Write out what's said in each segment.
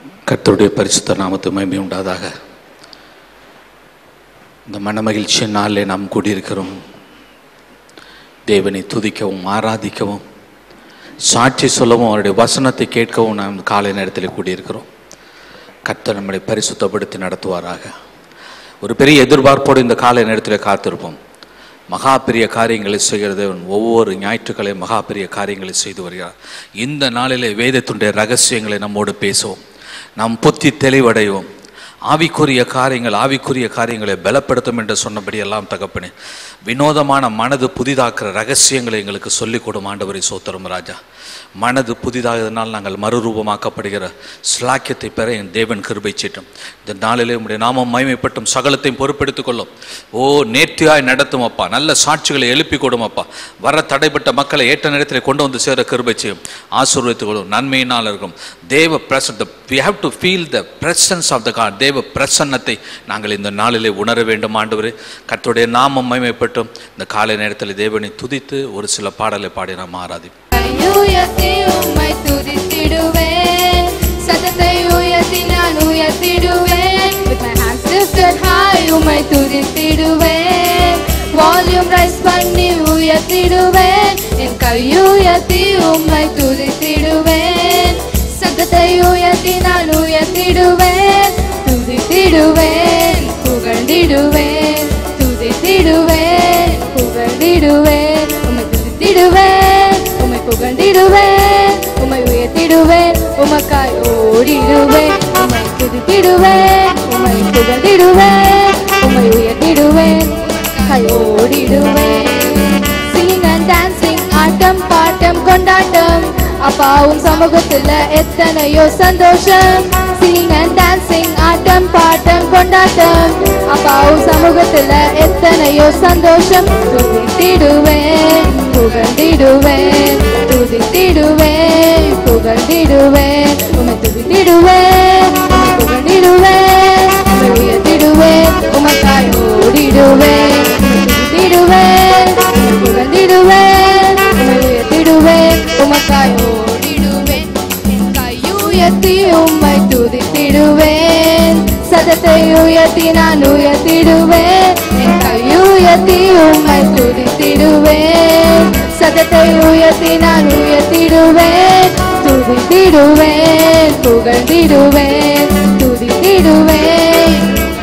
கர்த்தருடைய பரிசுத்த நாமத்து மகிமை உண்டாதாக இந்த மனமகிழ்ச்சியின் நாளிலே நாம் கூடியிருக்கிறோம் தேவனை துதிக்கவும் ஆராதிக்கவும் சாட்சி சொல்லவும் அவருடைய வசனத்தை கேட்கவும் நாம் காலை நேரத்தில் கூடியிருக்கிறோம் கர்த்தர் நம்மளை பரிசுத்தப்படுத்தி நடத்துவாராக ஒரு பெரிய எதிர்பார்ப்போடு இந்த காலை நேரத்தில் காத்திருப்போம் மகா பெரிய காரியங்களை செய்கிற தேவன் ஒவ்வொரு ஞாயிற்றுக்களையும் மகா பெரிய காரியங்களை செய்து வருகிறார் இந்த நாளிலே வேதத்துடைய ரகசியங்களை நம்மோடு பேசுவோம் நாம் புத்தி தெளிவடைவோம் ஆவிக்குரிய காரியங்கள் ஆவிக்குரிய காரியங்களை பலப்படுத்தும் என்று சொன்னபடி எல்லாம் தகப்பனே வினோதமான மனது புதிதாக்குற ரகசியங்களை எங்களுக்கு சொல்லிக் கொடும் ஆண்டவரை சோத்திரம் ராஜா மனது புதிதாகிறதுனால் நாங்கள் மறுரூபமாக்கப்படுகிற ஸ்லாக்கியத்தை பெற என் தேவன் கிருபை சீட்டும் இந்த நாளிலே உடைய நாமம் மகிமைப்பட்டும் சகலத்தையும் பொறுப்பெடுத்துக் கொள்ளும் ஓ நேர்த்தியாய் நடத்தும் அப்பா நல்ல சாட்சிகளை எழுப்பி கொடும் அப்பா வர தடைப்பட்ட மக்களை ஏற்ற நேரத்தில் கொண்டு வந்து சேர கிருபை செய்யும் ஆசீர்வதித்துக் கொள்ளும் நன்மையினால் இருக்கும் தேவ பிரசன் we have to feel the presence of the God தேவ பிரசன்னத்தை நாங்கள் இந்த நாளிலே உணர வேண்டும் ஆண்டவரே கர்த்தருடைய நாமம் மகிமைப்பட்டும் இந்த காலை நேரத்தில் தேவனை துதித்து ஒரு சில பாடலை பாடி நாம் ஆராதிப்போம் உயர்த்தி உம்மை துதித்திடுவேன் சத்தத்தை உயர்த்தி நான் உயர்த்திடுவேன் with my hands lifted high உம்மை துதித்திடுவேன் வால்யூம் ரைஸ் பண்ணி உயர்த்திடுவேன் என் கை உயர்த்தி உம்மை துதித்திடுவேன் சத்தத்தை உயர்த்தி நான் உயர்த்திடுவேன் துதித்திடுவேன் புகழ்ந்திடுவேன் துதித்திடுவேன் புகழ்ந்திடுவேன் உம்மை துதித்திடுவேன் உம்மை புகழ்ந்திடுவேன் உம்மை உயர்த்திடுவேன் உமக்காய் ஓடிடுவேன் உம்மை துதித்திடுவேன் உம்மை புகழ்ந்திடுவேன் உம்மை உயர்த்திடுவேன் உமக்காய் ஓடிடுவேன் singing and dancing ஆட்டம் பாட்டம் கொண்டாட்டம் அப்பாவும் சமூகத்துல எத்தனையோ சந்தோஷம் singing and dancing ஆட்டம் பாட்டம் கொண்டாட்டம் அப்பாவும் சமூகத்துல எத்தனையோ சந்தோஷம் துதித்திடுவேன் புகழ்ந்திடுவேன் துதித்திடுவேன் புகழ்ந்திடுவேன் உமை துதித்திடுவேன் உமை புகழ்ந்திடுவேன் உமை உயர்த்திடுவேன் உமக்காய் ஓடிடுவேன் உமை துதித்திடுவேன் உமை புகழ்ந்திடுவேன் உமை உயர்த்திடுவேன் உமக்காய் ஓடிடுவேன் என் கை உயர்த்தி உம்மை துதித்திடுவேன் சதத்தை உயர்த்தி நான் உயர்த்திடுவேன் என் கை உயர்த்தி உம்மை துதித்திடுவேன் சதத்தை உயர்த்தி நான் உயர்த்திடுவேன் துதித்திடுவேன் புகழ்ந்திடுவேன் துதித்திடுவேன்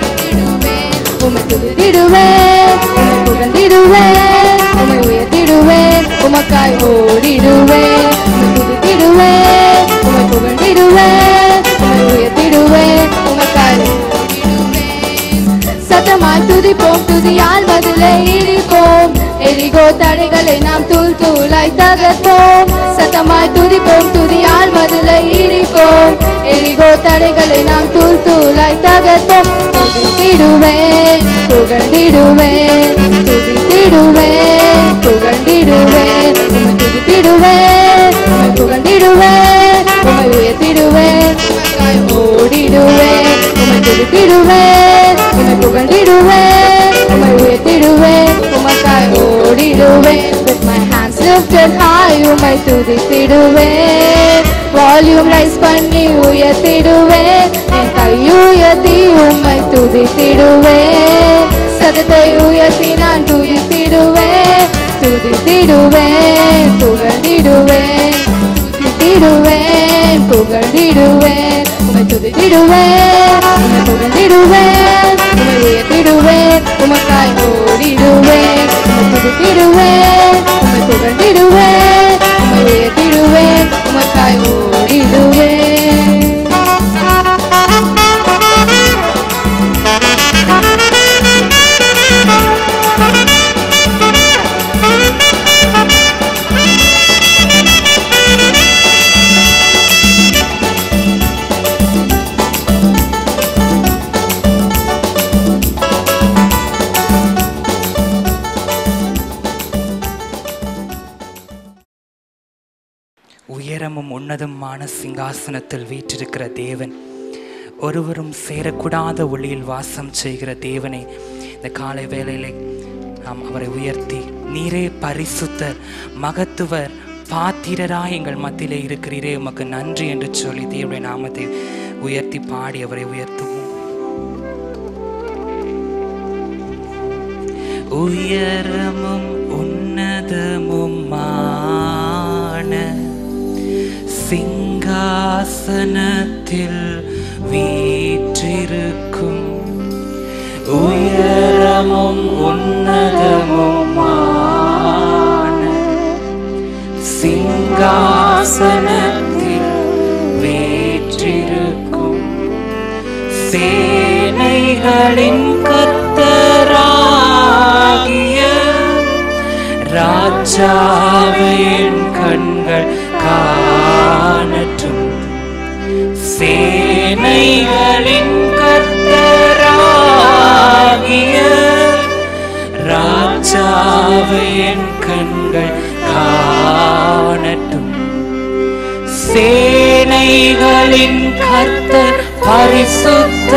உம்மை துதித்திடுவேன் உம்மை புகழ்ந்திடுவேன் உம்மை உயர்த்திடுவேன் உமக்காய் ஓடிடுவேன் உம்மை துதித்திடுவேன் உம்மை புகழ்ந்திடுவேன் உம்மை உயர்த்திடுவேன் உமக்காய் ஓடிடுவேன் சத்தமாய் துதிப்போம் துதியால் பதிலை இடிப்போம் எரிகோ தடைகளை நாம் தூள் தூளாய் தகர்ப்போம் சத்தமாய் துதிப்போம் துதியால் பதிலை இடிப்போம் எரிகோ தடைகளை நாம் தூள் தூளாய் தகர்ப்போம் துதித்திடுவேன் புகழ்ந்திடுவேன் துதித்திடுவேன் புகழ்ந்திடுவேன் உம்மை துதித்திடுவேன் உம்மை புகழ்ந்திடுவேன் உம்மை உயர்த்திடுவேன் உமக்காய் ஓடிடுவேன் உம்மை துதித்திடுவேன் உம்மை புகழ்ந்திடுவேன் உம்மை உயர்த்திடுவேன் உமக்காய் ஓடிடுவேன் with my hands lifted high உம்மை துதித்திடுவேன் வால்யூம் ரைஸ் பண்ணி உயர்த்திடுவேன் என் கை உயர்த்தி உம்மை துதித்திடுவேன் சதத்தை உயர்த்தி நான் துதித்திடுவேன் துதித்திடுவேன் புகழ்ந்திடுவேன் துதித்திடுவேன் புகழ்ந்திடுவேன் உம்மை துதித்திடுவேன் உம்மை புகழ்ந்திடுவேன் உம்மை உயர்த்திடுவேன் உமக்காய் ஓடிடுவேன் உம்மை துதித்திடுவேன் உம்மை புகழ்ந்திடுவேன் உம்மை உயர்த்திடுவேன் உமக்காய் ஓடிடுவேன் உயரமும் உன்னதமான சிங்காசனத்தில் வீற்றிருக்கிற தேவன் ஒருவரும் சேரக்கூடாத ஒளியில் வாசம் செய்கிற தேவனை இந்த காலை வேளையிலே நாம் அவரை உயர்த்தி நீரே பரிசுத்தர் மகத்துவர் பாத்திரராய் எங்கள் மத்தியிலே இருக்கிறீரே உமக்கு நன்றி என்று சொல்லி தேவனுடைய நாமத்தை உயர்த்தி பாடி அவரை உயர்த்துவோம் உயரமும் உன்னதமுமான சிங்காசனத்தில் வீற்றிருக்கும் உயரமும் உன்னதமுமான சிங்காசனத்தில் வீற்றிருக்கும் சேனைகளின் கத்தராகிய ராஜாவின் கண்கள் காணட்டும் சேனைகளின் கத்தராகிய ராஜாவின் கண்கள் காணட்டும் சேனைகளின் கர்த்தர் பரிசுத்த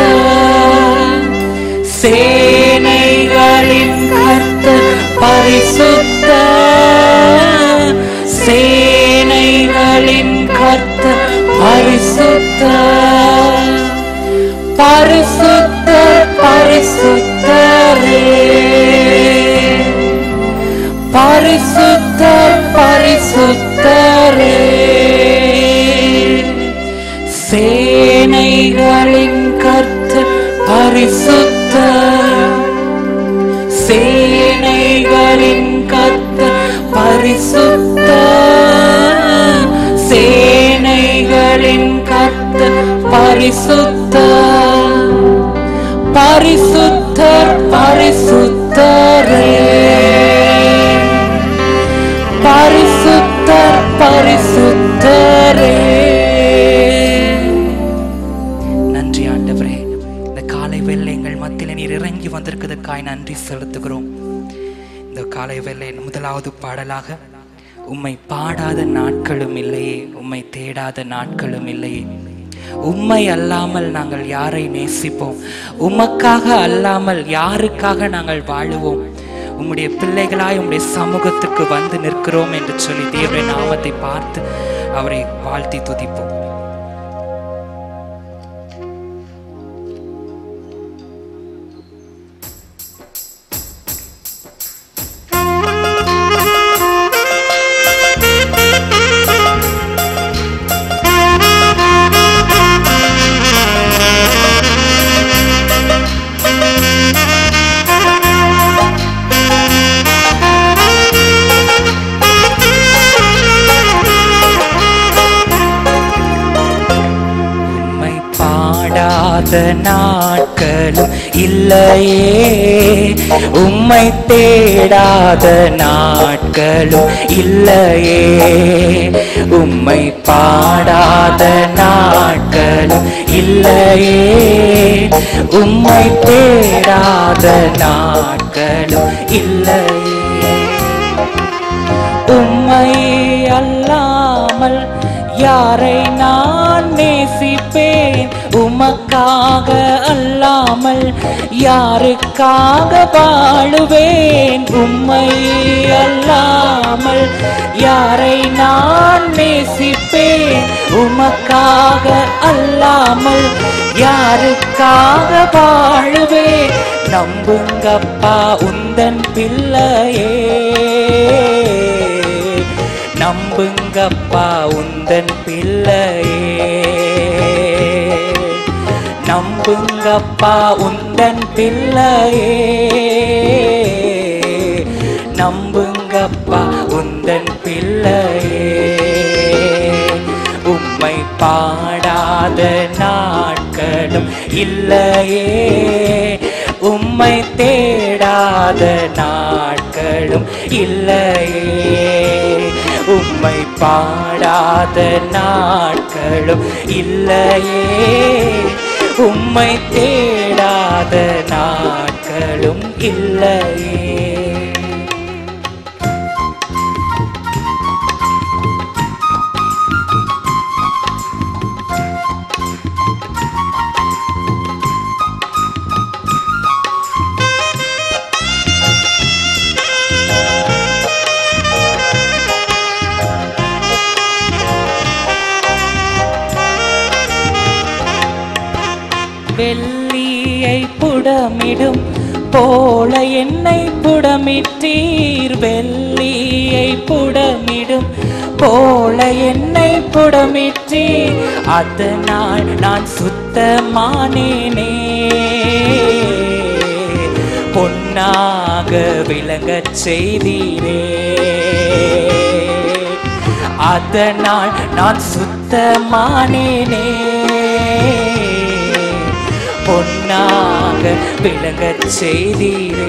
சேனைகளின் கர்த்தர் பரிசுத்த சேனைகளின் கர்த்தர் பரிசுத்த பரிசுத்த பரிசுத்தரே பரிசுத்தர் பரிசுத்தரே சேனைகளின் கர்த்தர் பரிசுத்தர் சேனைகளின் கர்த்தர் பரிசுத்தர் சேனைகளின் கர்த்தர் பரிசுத்தர் பரிசுத்தர் பரிசுத்தரே பரிசுத்தர் பரிசுத்தரே நன்றி ஆண்டவரே இந்த காலை வேளை எங்கள் மத்தியில் நீர் இறங்கி வந்திருக்கிறதுக்காய் நன்றி செலுத்துகிறோம் இந்த காலை வேளை முதலாவது பாடலாக உம்மை பாடாத நாட்களும் இல்லையே உம்மை தேடாத நாட்களும் இல்லையே உம்மை அல்லாமல் நாங்கள் யாரை நேசிப்போம் உமக்காக அல்லாமல் யாருக்காக நாங்கள் வாழுவோம் உம்முடைய பிள்ளைகளாய் உம்முடைய சமூகத்துக்கு வந்து நிற்கிறோம் என்று சொல்லி தேவனுடைய நாமத்தை பார்த்து அவரை வாழ்த்தி துதிப்போம் உம்மை பாடாத நாட்களும் இல்லையே உம்மை தேடாத நாட்களும் இல்லையே உம்மை பாடாத நாட்களும் இல்லையே உம்மை தேடாத நாட்களும் இல்லையே உம்மை அல்லாமல் யாரை நான் நேசிப்பேன் உமக்காக அல்லாமல் யாருக்காக வாழுவேன் உம்மை அல்லாமல் யாரை நான் நேசிப்பேன் உமக்காக அல்லாமல் யாருக்காக வாழுவேன் நம்புங்கப்பா உந்தன் பிள்ளையே நம்புங்கப்பா உந்தன் பிள்ளையே நம்புங்கப்பா உந்தன் பிள்ளையே நம்புங்கப்பா உந்தன் பிள்ளையே உம்மை பாடாத நாட்களும் இல்லையே உம்மை தேடாத நாட்களும் இல்லையே உம்மை பாடாத நாட்களும் இல்லையே உம்மை தேடாத நாட்களும் இல்லையே வெள்ளியை புடமிடும் போல என்னை புடமிட்டீர் வெள்ளியை புடமிடும் போல என்னை புடமிட்டீர் அதனால் நான் சுத்தமானேனே பொன்னாக விளங்கச் செய்தீரே அதனால் நான் சுத்தமானேனே பொன்னாக விளங்கச் செய்தீரே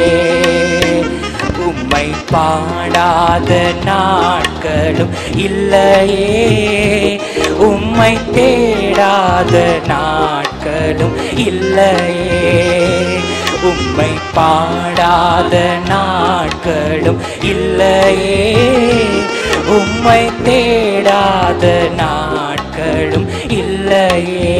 உம்மை பாடாத நாட்களும் இல்லையே உம்மை தேடாத நாட்களும் இல்லையே உம்மை பாடாத நாட்களும் இல்லையே உம்மை தேடாத நாட்களும் இல்லையே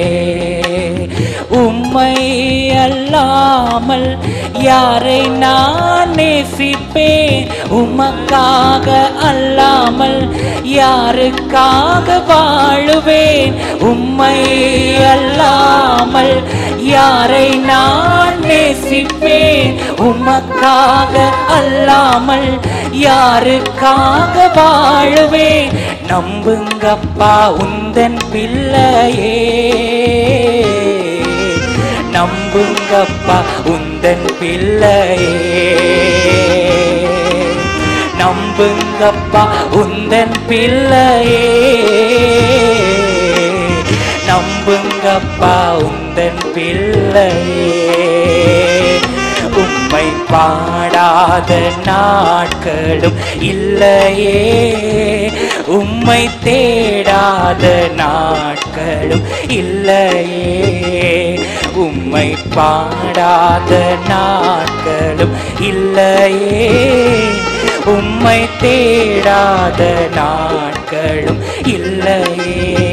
உம்மை அல்லாமல் யாரை நான் நேசிப்பேன் உமக்காக அல்லாமல் யாருக்காக வாழுவேன் உம்மை அல்லாமல் யாரை நான் நேசிப்பேன் உமக்காக அல்லாமல் யாருக்காக வாழுவேன் நம்புங்கப்பா உந்தன் பிள்ளையே நம்புங்கப்பா உந்தன் பிள்ளையே நம்புங்கப்பா உந்தன் பிள்ளையே நம்புங்கப்பா உந்தன் பிள்ளையே உம்மை பாடாத நாட்களும் இல்லையே உம்மை தேடாத நாட்களும் இல்லையே உம்மை பாடாத நாட்களும் இல்லையே உம்மை தேடாத நாட்களும் இல்லையே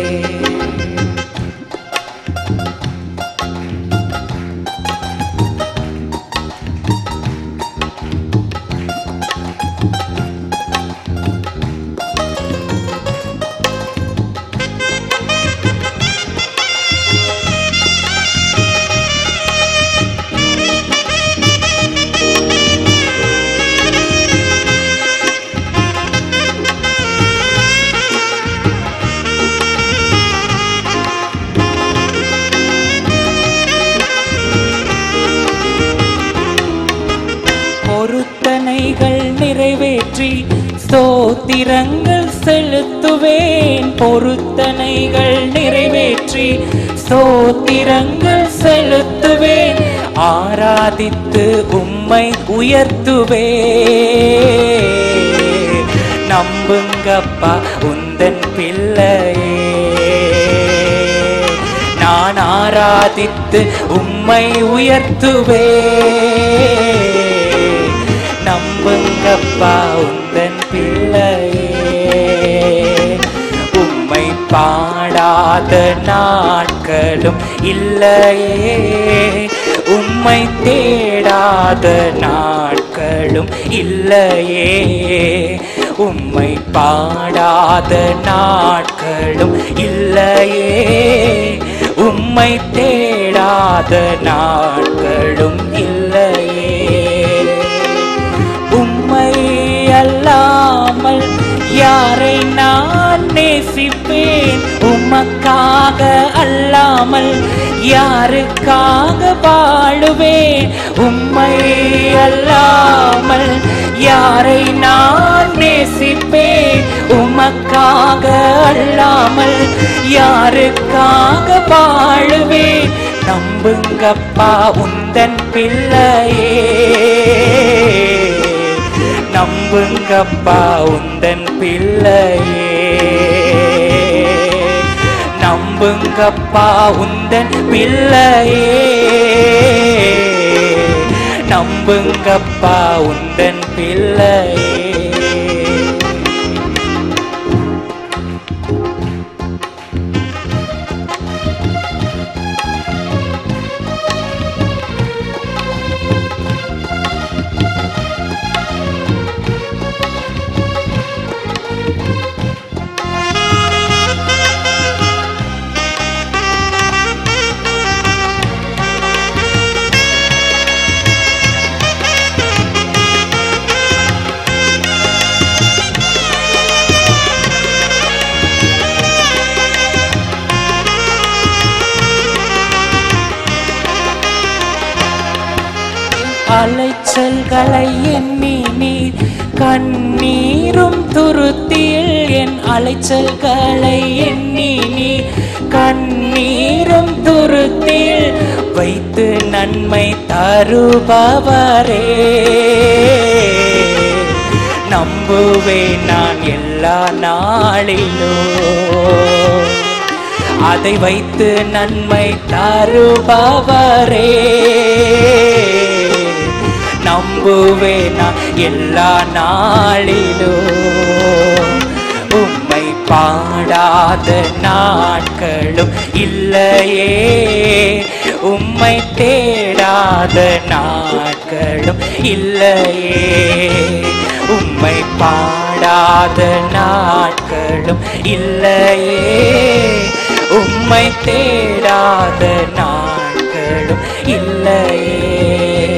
பொருத்தனைகள் நிறைவேற்றி ஸ்தோத்திரங்கள் செலுத்துவேன் பொருத்தனைகள் நிறைவேற்றி ஸ்தோத்திரங்கள் செலுத்துவேன் ஆராதித்து உம்மை உயர்த்துவே நம்புங்கப்பா உந்தன் பிள்ளையே நான் ஆராதித்து உம்மை உயர்த்துவே நம்புங்கப்பா உந்தன் பிள்ளையே உம்மை பாடாத நாட்களும் இல்லையே உம்மை தேடாத நாட்களும் இல்லையே உம்மை பாடாத நாட்களும் இல்லையே உம்மை தேடாத நாட்களும் இல்லையே உம்மை அல்லாமல் யாரை நான் நேசிப்பேன் உமக்காக அல்லாமல் யாருக்காக வாழுவேன் உம்மை அல்லாமல் யாரை நான் நேசிப்பேன் உமக்காக அல்லாமல் யாருக்காக வாழுவேன் நம்புங்கப்பா உந்தன் பிள்ளையே நம்புங்கப்பா உந்தன் பிள்ளையே நம்புங்கப்பா உந்தன் பிள்ளையே நம்புங்கப்பா உந்தன் பிள்ளையே அலைச்சல்களை எண்ணி நீர் கண்ணீரும் துருத்தியில் என் அலைச்சல்களை எண்ணி நீர் கண்ணீரும் துருத்தியில் வைத்து நன்மை தருபவரே நம்புவேன் நான் எல்லா நாளிலும் அதை வைத்து நன்மை தருபவரே நம்புவேன் நான் எல்லா நாளிலும் உம்மை பாடாத நாட்களும் இல்லையே உம்மை தேடாத நாட்களும் இல்லையே உம்மை பாடாத நாட்களும் இல்லையே உம்மை தேடாத நாட்களும் இல்லையே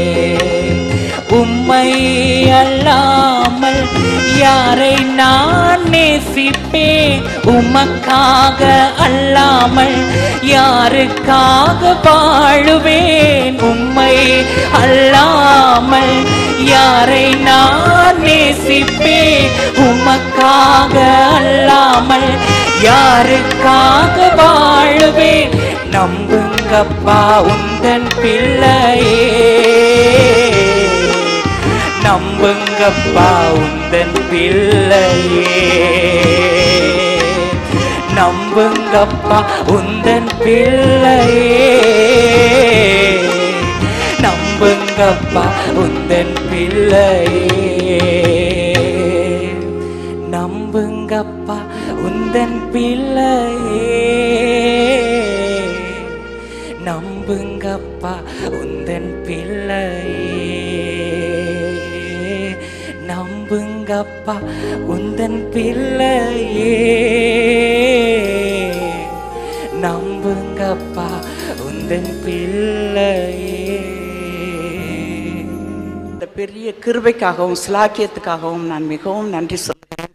உம்மை அல்லாமல் யாரை நான் நேசிப்பேன் உமக்காக அல்லாமல் யாருக்காக வாழுவேன் உம்மை அல்லாமல் யாரை நான் நேசிப்பேன் உமக்காக அல்லாமல் யாருக்காக வாழுவேன் நம்புங்கப்பா உந்தன் பிள்ளையே நம்புங்கப்பா உந்தன் பிள்ளையே நம்புங்கப்பா உந்தன் பிள்ளையே நம்புங்கப்பா உந்தன் பிள்ளையே நம்புங்கப்பா உந்தன் பிள்ளையே நம்புங்கப்பா உந்தன் பிள்ளையே நம்புங்கப்பா உந்தன் பிள்ளையே நம்புங்கப்பா உந்தன் பிள்ளையே இந்த பெரிய கிருபைக்காகவும் சிலாக்கியத்துக்காகவும் நான் மிகவும் நன்றி சொல்கிறேன்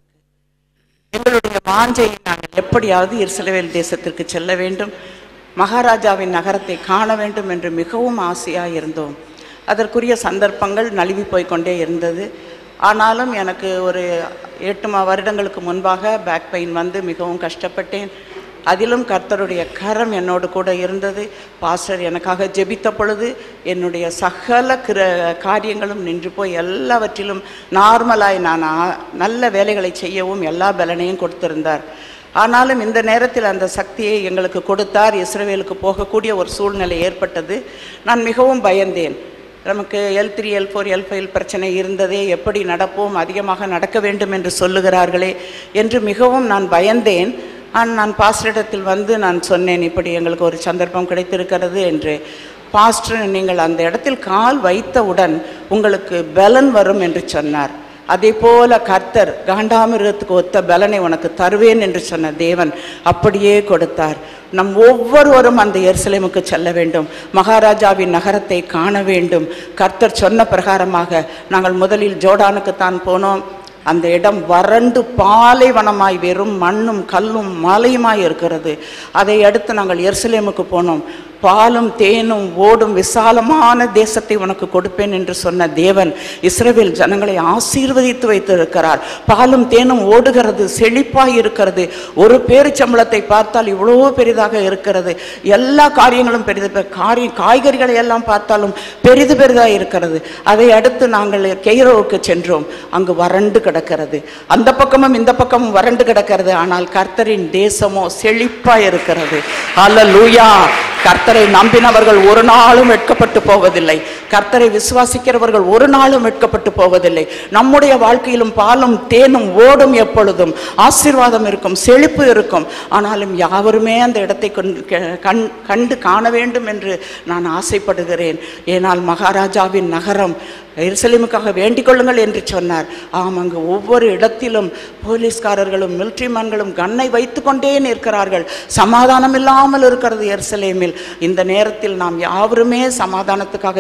எங்களுடைய வாஞ்சையை நாங்கள் எப்படியாவது இஸ்ரவேல் தேசத்திற்கு செல்ல வேண்டும் மகாராஜாவின் நகரத்தை காண வேண்டும் என்று மிகவும் ஆசையாக இருந்தோம் அதற்குரிய சந்தர்ப்பங்கள் நழுவி போய் கொண்டே இருந்தது ஆனாலும் எனக்கு ஒரு எட்டு மா வருடங்களுக்கு முன்பாக பேக் பெயின் வந்து மிகவும் கஷ்டப்பட்டேன் அதிலும் கர்த்தருடைய கரம் என்னோடு கூட இருந்தது பாஸ்டர் எனக்காக ஜெபித்த பொழுது என்னுடைய சகல கிர காரியங்களும் நின்று போய் எல்லாவற்றிலும் நார்மலாய் நான் ஆ- நல்ல வேலைகளை செய்யவும் எல்லா பலனையும் கொடுத்திருந்தார் ஆனாலும் இந்த நேரத்தில் அந்த சக்தியை எங்களுக்கு கொடுத்தார் இஸ்ரவேலுக்கு போகக்கூடிய ஒரு சூழ்நிலை ஏற்பட்டது நான் மிகவும் பயந்தேன் நமக்கு L three L four L five பிரச்சனை இருந்ததே எப்படி நடப்போம் அதிகமாக நடக்க வேண்டும் என்று சொல்லுகிறார்களே என்று மிகவும் நான் பயந்தேன் ஆனால் நான் பாஸ்டரிடத்தில் வந்து நான் சொன்னேன் இப்படி எங்களுக்கு ஒரு சந்தர்ப்பம் கிடைத்திருக்கிறது என்று பாஸ்டர் நீங்கள் அந்த இடத்தில் கால் வைத்தவுடன் உங்களுக்கு பலன் வரும் என்று சொன்னார் அதே போல கர்த்தர் காண்டாமிருகத்துக்கு ஒத்த பலனை உனக்கு தருவேன் என்று சொன்ன தேவன் அப்படியே கொடுத்தார் நம் ஒவ்வொருவரும் அந்த எருசலேமுக்கு செல்ல வேண்டும் மகாராஜாவின் நகரத்தை காண வேண்டும் கர்த்தர் சொன்ன பிரகாரமாக நாங்கள் முதலில் ஜோர்டானுக்குத்தான் போனோம் அந்த இடம் வறண்டு பாலைவனமாய் வெறும் மண்ணும் கல்லும் மலையுமாய் இருக்கிறது அதை அடுத்து நாங்கள் எருசலேமுக்கு போனோம் பாலும் தேனும் ஓடும் விசாலமான தேசத்தை உனக்கு கொடுப்பேன் என்று சொன்ன தேவன் இஸ்ரவேல் ஜனங்களை ஆசீர்வதித்து வைத்திருக்கிறார் பாலும் தேனும் ஓடுகிறது செழிப்பாய் இருக்கிறது ஒரு பேரிச்சம்பளத்தை பார்த்தால் இவ்வளோ பெரிதாக இருக்கிறது எல்லா காரியங்களும் பெரிது பெ- காரிய காய்கறிகளை எல்லாம் பார்த்தாலும் பெரிது பெரிதாக இருக்கிறது அதை அடுத்து நாங்கள் கெய்ரோவுக்கு சென்றோம் அங்கு வறண்டு கிடக்கிறது அந்த பக்கமும் இந்த பக்கமும் வறண்டு கிடக்கிறது ஆனால் கர்த்தரின் தேசமோ செழிப்பாய் இருக்கிறது அல்லேலூயா கர்த்தரை நம்பினவர்கள் ஒரு நாளும் வெட்கப்பட்டு போவதில்லை கர்த்தரை விசுவாசிக்கிறவர்கள் ஒரு நாளும் வெட்கப்பட்டு போவதில்லை நம்முடைய வாழ்க்கையிலும் பாலும் தேனும் ஓடும் எப்பொழுதும் ஆசீர்வாதம் இருக்கும் செழிப்பு இருக்கும் ஆனாலும் யாவருமே அந்த இடத்தை கொண்டு- கே- கண் கண்டு காண வேண்டும் என்று நான் ஆசைப்படுகிறேன் ஏனால் மகாராஜாவின் நகரம் எருசலேமுக்காக வேண்டிக் கொள்ளுங்கள் என்று சொன்னார் ஆம் அங்கு ஒவ்வொரு இடத்திலும் போலீஸ்காரர்களும் மிலிட்ரிமேன்களும் கன்னை வைத்துக்கொண்டே நிற்கிறார்கள் சமாதானம் இல்லாமல் இருக்கிறது எருசலேமில் இந்த நேரத்தில் நாம் யாவருமே சமாதானத்துக்காக ஜெபிக்க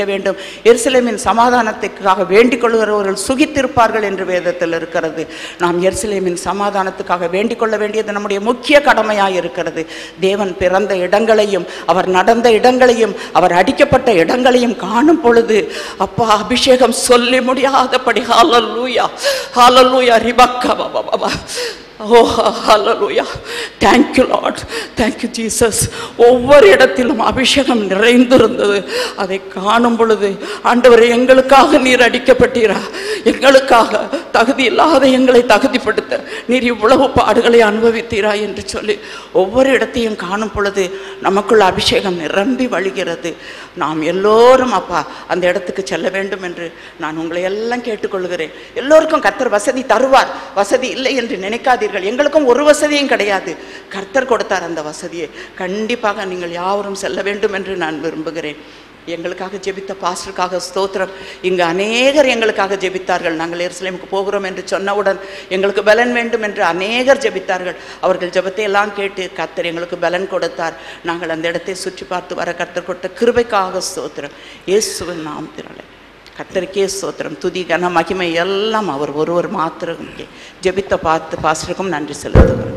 ஜெபிக்க வேண்டும் எருசலேமின் சமாதானத்துக்காக வேண்டிக் கொள்கிறவர்கள் சுகித்திருப்பார்கள் என்று வேதத்தில் இருக்கிறது நாம் எருசலேமின் சமாதானத்துக்காக வேண்டிக் கொள்ள வேண்டியது நம்முடைய முக்கிய கடமையாக இருக்கிறது தேவன் பிறந்த இடங்களையும் அவர் நடந்த இடங்களையும் அவர் அடிக்கப்பட்ட இடங்களையும் காணும் பொழுது அப்பா அபிஷேகம் சொல்லி முடியாதபடி ஹalleluya ஹalleluya ரிபக்கா பாபா பாபா ஓ ஹalleluya thank you lord thank you jesus ஒவ்வொரு இடத்திலும் அபிஷேகம் நிறைந்திருந்தது அதை காணும் பொழுது ஆண்டவரே எங்களுக்காக நீர் அடிக்கப்பட்டீரா எங்களுக்காக தகுதி இல்லாத எங்களை தகுதிப்படுத்த நீர் இவ்வளவு பாடுகளை அனுபவித்தீரா என்று சொல்லி ஒவ்வொரு இடத்தையும் காணும் பொழுது நமக்குள்ள அபிஷேகம் நிரம்பி வழிகிறது நாம் எல்லோரும் அப்பா அந்த இடத்துக்கு செல்ல வேண்டும் என்று நான் உங்களை எல்லாம் கேட்டுக்கொள்கிறேன் எல்லோருக்கும் கர்த்தர் வசதி தருவார் வசதி இல்லை என்று நினைக்காதீர்கள் எங்களுக்கும் ஒரு வசதியும் கிடையாது கர்த்தர் கொடுத்தார் அந்த வசதியை கண்டிப்பாக நீங்கள் யாவரும் செல்ல வேண்டும் என்று நான் விரும்புகிறேன் எங்களுக்காக ஜெபித்த பாஸ்டருக்காக ஸ்தோத்திரம் இங்கு அநேகர் எங்களுக்காக ஜெபித்தார்கள் நாங்கள் எருசலேமுக்கு போகிறோம் என்று சொன்னவுடன் எங்களுக்கு பலன் வேண்டும் என்று அநேகர் ஜெபித்தார்கள் அவர்கள் ஜெபத்தை எல்லாம் கேட்டு கர்த்தர் எங்களுக்கு பலன் கொடுத்தார் நாங்கள் அந்த இடத்தை சுற்றி பார்த்து வர கர்த்தர் கொடுத்த கிருபைக்காக ஸ்தோத்திரம் இயேசுவின் நாம் திரளை கர்த்தருக்கே ஸ்தோத்திரம் துதி கன மகிமை எல்லாம் அவர் ஒருவர் மாத்திரம் ஜெபித்த பார்த்து பாஸ்டருக்கும் நன்றி செலுத்துகிறோம்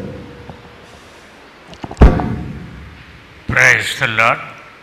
Praise the Lord.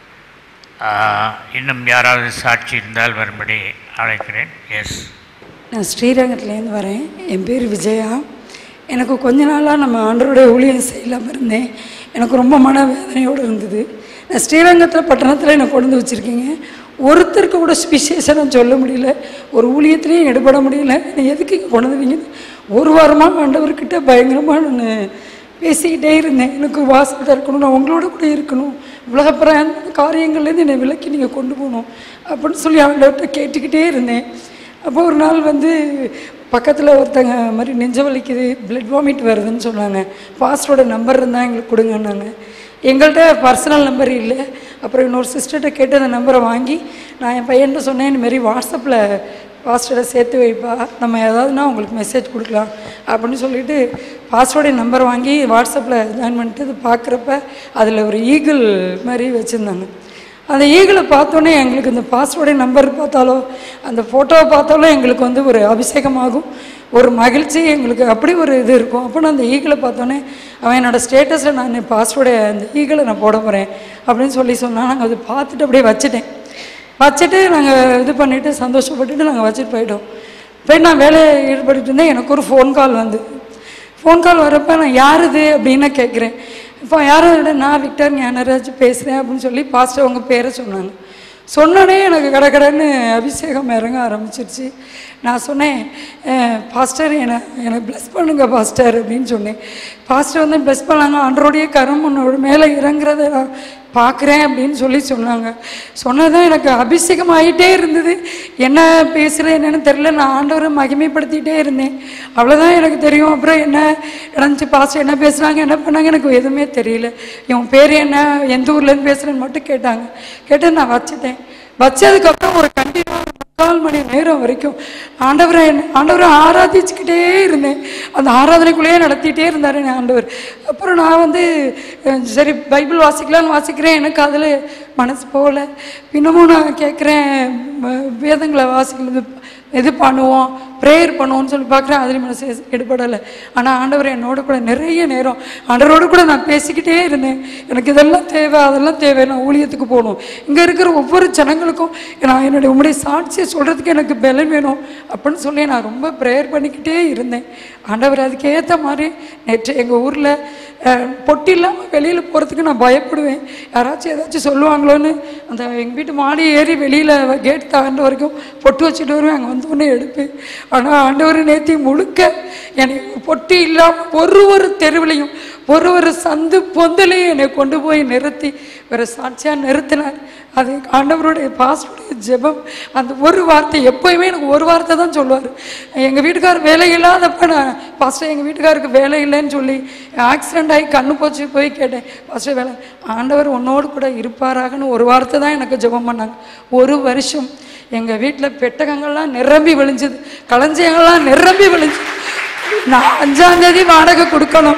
ஆஹ், இன்னும் யாராவது சாட்சி இருந்தால் வரும்படி அழைக்கிறேன் எஸ் நான் ஸ்ரீரங்கத்துலேருந்து வரேன் என் பேர் விஜயா எனக்கு கொஞ்ச நாளாக நம்ம ஆண்டவருடைய ஊழியம் செய்யலாமல் இருந்தேன் எனக்கு ரொம்ப மன வேதனையோடு இருந்தது நான் ஸ்ரீரங்கத்தில் பட்டணத்தில் என்னை கொண்டு வந்து வச்சுருக்கீங்க ஒருத்தருக்கு கூட விசேஷம் சொல்ல முடியல ஒரு ஊழியத்துலேயும் எடுபட முடியல என்னை எதுக்கு இங்கே கொண்டு வந்தீங்கன்னு ஒரு வாரமாக ஆண்டவர்கிட்ட பயங்கரமாக நான் பேசிக்கிட்டே இருந்தேன் எனக்கு வாசல் திறக்கணும் நான் உங்களோட கூட இருக்கணும் உலக பிராந்த காரியங்கள்லேருந்து என்னை விலக்கி நீங்கள் கொண்டு போகணும் அப்படின்னு சொல்லி அவங்கள்ட்ட கேட்டுக்கிட்டே இருந்தேன் அப்போ ஒரு நாள் வந்து பக்கத்தில் ஒருத்தங்க மாதிரி நெஞ்ச வலிக்குது பிளட் வாமிட் வருதுன்னு சொன்னாங்க பாஸ்டரோட நம்பர் இருந்தால் எங்களுக்கு கொடுங்கன்னாங்க எங்கள்கிட்ட பர்சனல் நம்பர் இல்லை அப்புறம் இன்னொரு சிஸ்டர்கிட்ட கேட்டு அந்த நம்பரை வாங்கி நான் என் பையன்கிட்ட சொன்னேன் இந்த மாதிரி வாட்ஸ்அப்பில் பாஸ்வேர்டை சேர்த்து வைப்பா நம்ம ஏதாவதுனா உங்களுக்கு மெசேஜ் கொடுக்கலாம் அப்படின்னு சொல்லிட்டு பாஸ்வேர்டை நம்பர் வாங்கி வாட்ஸ்அப்பில் ஜாயின் பண்ணிட்டு அது பார்க்குறப்ப அதில் ஒரு ஈகிள் மாதிரி வச்சுருந்தாங்க அந்த ஈகிளை பார்த்தோன்னே எங்களுக்கு இந்த பாஸ்வேர்டை நம்பர் பார்த்தாலோ அந்த ஃபோட்டோவை பார்த்தாலோ எங்களுக்கு வந்து ஒரு அபிஷேகமாகும் ஒரு மகிழ்ச்சி எங்களுக்கு அப்படி ஒரு இது இருக்கும் அப்போ நான் அந்த ஈகிளை பார்த்தோன்னே அவன் என்னோடய ஸ்டேட்டஸில் நான் பாஸ்வேர்டை அந்த ஈகிளை நான் போட போகிறேன் அப்படின்னு சொல்லி சொன்னால் நாங்கள் அதை பார்த்துட்டு அப்படியே வச்சுட்டேன் வச்சுட்டு நாங்கள் இது பண்ணிவிட்டு சந்தோஷப்பட்டுட்டு நாங்கள் வச்சுட்டு போயிட்டோம் போய் நான் வேலையை ஈடுபட்டு இருந்தேன் எனக்கு ஒரு ஃபோன் கால் வந்து ஃபோன் கால் வரப்போ நான் யார் இது அப்படின்னு நான் கேட்குறேன் இப்போ யாரும் இல்லை நான் விக்டர் ஞானராஜ் பேசுகிறேன் அப்படின்னு சொல்லி பாஸ்டர் உங்கள் பேரை சொன்னாங்க சொன்னோடனே எனக்கு கடகடன்னு அபிஷேகம் இறங்க ஆரம்பிச்சிருச்சு நான் சொன்னேன் "அஹ், பாஸ்டர் என்னை எனக்கு ப்ளஸ் பண்ணுங்க பாஸ்டர் அப்படின்னு சொன்னேன் பாஸ்டர் வந்து ப்ளஸ் பண்ணாங்க ஆண்டரோடைய கரம் உன்னோட மேலே இறங்குறத நான் பார்க்குறேன் அப்படின்னு சொல்லி சொன்னாங்க சொன்னதும் எனக்கு அபிஷேகம் ஆகிட்டே இருந்தது என்ன பேசுகிறேன் என்னன்னு தெரில நான் ஆண்டவரை மகிமைப்படுத்திட்டே இருந்தேன் அவ்வளோதான் எனக்கு தெரியும் அப்புறம் என்ன நடந்துச்சு பாஸ்டர் என்ன பேசுனாங்க என்ன பண்ணாங்க எனக்கு எதுவுமே தெரியல இவன் பேர் என்ன எந்த ஊர்லேருந்து பேசுகிறேன்னு மட்டும் கேட்டாங்க கேட்டு நான் வச்சுட்டேன் வச்சதுக்கப்புறம் ஒரு கண்டிப்பாக முக்கால் மணி நேரம் வரைக்கும் ஆண்டவரை ஆண்டவரை ஆராதிச்சுக்கிட்டே இருந்தேன் அந்த ஆராதனைக்குள்ளேயே நடத்திட்டே இருந்தார் என் ஆண்டவர் அப்புறம் நான் வந்து அஹ், சரி பைபிள் வாசிக்கலாம்னு வாசிக்கிறேன் எனக்கு அதில் மனசு போகல இன்னமும் நான் கேட்குறேன் வேதங்களை வாசிக்கிறது இது பண்ணுவோம் ப்ரேயர் பண்ணுவோம்னு சொல்லி பார்க்குறேன் அதுலேயும் மனசு எடுபடலை ஆனால் ஆண்டவர் என்னோட கூட நிறைய நேரம் ஆண்டவரோடு கூட நான் பேசிக்கிட்டே இருந்தேன் எனக்கு இதெல்லாம் தேவை அதெல்லாம் தேவை நான் ஊழியத்துக்கு போகணும் இங்கே இருக்கிற ஒவ்வொரு ஜனங்களுக்கும் நான் என்னுடைய உங்களுடைய சாட்சியை சொல்கிறதுக்கு எனக்கு பலன் வேணும் அப்படின்னு சொல்லி நான் ரொம்ப ப்ரேயர் பண்ணிக்கிட்டே இருந்தேன் ஆண்டவர் அதுக்கேற்ற மாதிரி நேற்று எங்கள் ஊரில் பொட்டி இல்லாமல் வெளியில் போகிறதுக்கு நான் பயப்படுவேன் யாராச்சும் ஏதாச்சும் சொல்லுவாங்களோன்னு அந்த எங்கள் வீட்டு மாடி ஏறி வெளியில் கேட் தாண்ட வரைக்கும் பொட்டு வச்சுட்டு வருவேன் அங்கே வந்து உடனே எடுப்பேன் ஆனால் ஆண்டவர் நேத்தி முழுக்க எனக்கு பொட்டி இல்லாமல் ஒரு ஒரு தெருவிலையும் ஒரு ஒரு சந்து பொந்தலையும் என்னை கொண்டு போய் நிறுத்தி வேறு சாட்சியாக நிறுத்தினார் அது ஆண்டவருடைய பாஸ்டருடைய ஜெபம் அந்த ஒரு வார்த்தை எப்போயுமே எனக்கு ஒரு வார்த்தை தான் சொல்லுவார் எங்கள் வீட்டுக்கார் வேலை இல்லாதப்ப நான் பாஸ்டர் எங்கள் வீட்டுக்காருக்கு வேலை இல்லைன்னு சொல்லி ஆக்சிடென்ட் ஆகி கண்ணு போச்சு போய் கேட்டேன் பாஸ்டர் வேலை ஆண்டவர் உன்னோடு கூட இருப்பாராகன்னு ஒரு வார்த்தை தான் எனக்கு ஜெபம் பண்ணாங்க ஒரு வருஷம் எங்கள் வீட்டில் பெட்டகங்கள்லாம் நிரம்பி விழிஞ்சுது களஞ்சியங்கள்லாம் நிரம்பி விழிஞ்சுது நான் அஞ்சாம் தேதி வாடகை கொடுக்கணும்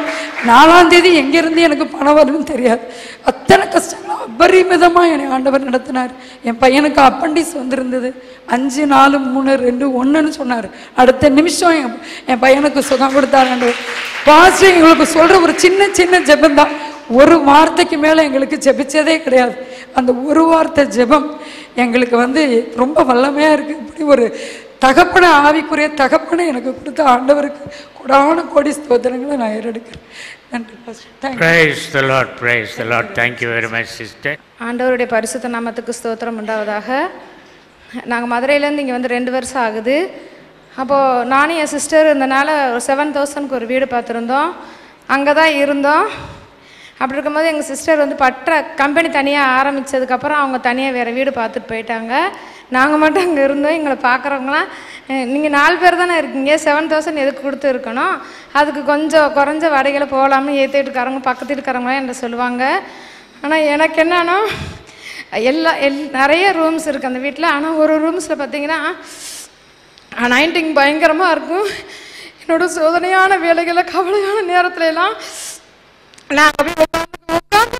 நாலாம் தேதி எங்கேருந்து எனக்கு பணம் வரும்னு தெரியாது அத்தனை கஷ்டங்களும் அபரிமிதமாக என்னை ஆண்டவர் நடத்தினார் என் பையனுக்கு அப்பண்டிஸ் வந்திருந்தது அஞ்சு நாலு மூணு ரெண்டு ஒன்றுன்னு சொன்னார் அடுத்த நிமிஷம் என் என் பையனுக்கு சுகம் கொடுத்தார் ஆண்டவர் பாஸ்டர் எங்களுக்கு சொல்கிற ஒரு சின்ன சின்ன ஜெபந்தான் ஒரு வார்த்தைக்கு மேலே எங்களுக்கு ஜெபிச்சதே கிடையாது அந்த ஒரு வார்த்தை ஜெபம் எங்களுக்கு வந்து ரொம்ப வல்லமையாக இருக்குது இப்படி ஒரு தகப்பனை ஆவிக்குரிய தகப்பனை எனக்கு கொடுத்த ஆண்டவருக்கு கொடான கோடி ஸ்தோத்திரங்களை நான் ஏறெடுக்கிறேன் நன்றி pastor thank you Praise the Lord, praise the Lord. Thank you very much, sister. ஆண்டவருடைய பரிசுத்த நாமத்துக்கு ஸ்தோத்திரம் உண்டாவதாக நாங்கள் மதுரையிலேருந்து இங்கே வந்து ரெண்டு வருஷம் ஆகுது அப்போது நானும் என் சிஸ்டர் இருந்தனால ஒரு செவன் தௌசண்ட்க்கு ஒரு வீடு பார்த்துருந்தோம் அங்கே தான் இருந்தோம் அப்படி இருக்கும்போது எங்கள் சிஸ்டர் வந்து பற்ற கம்பெனி தனியாக ஆரம்பித்ததுக்கப்புறம் அவங்க தனியாக வேறு வீடு பார்த்துட்டு போயிட்டாங்க நாங்கள் மட்டும் அங்கே இருந்தோம் எங்களை பார்க்குறவங்களாம் நீங்கள் நாலு பேர் தானே இருக்கீங்க செவன் தௌசண்ட் எதுக்கு கொடுத்து இருக்கணும் அதுக்கு கொஞ்சம் குறைஞ்ச வாடகையில் போகலாம்னு ஏற்ற வீட்டுக்காரங்க பக்கத்து வீட்டுக்காரங்களாம் என்கிட்ட சொல்லுவாங்க ஆனால் எனக்கு என்னன்னா எல்லா எல் நிறைய ரூம்ஸ் இருக்குது அந்த வீட்டில் ஆனால் ஒரு ரூம்ஸில் பார்த்தீங்கன்னா நைன்டிங் பயங்கரமாக இருக்கும் என்னோட சோதனையான வேலைகளை கவலையான நேரத்துல எல்லாம் நான் அப்படியே உட்காந்து உட்காந்து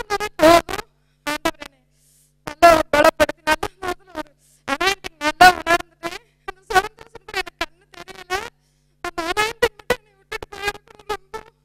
நல்லா ஒரு பலப்படுத்தி நல்லா முதல்ல ஒரு anointing நல்லா உணர்ந்துட்டேன் அந்த seven thousand கூட எனக்கு கண்ணு தெரியல அந்த anointing மட்டும் என்னை விட்டுட்டு போயிருக்கணும்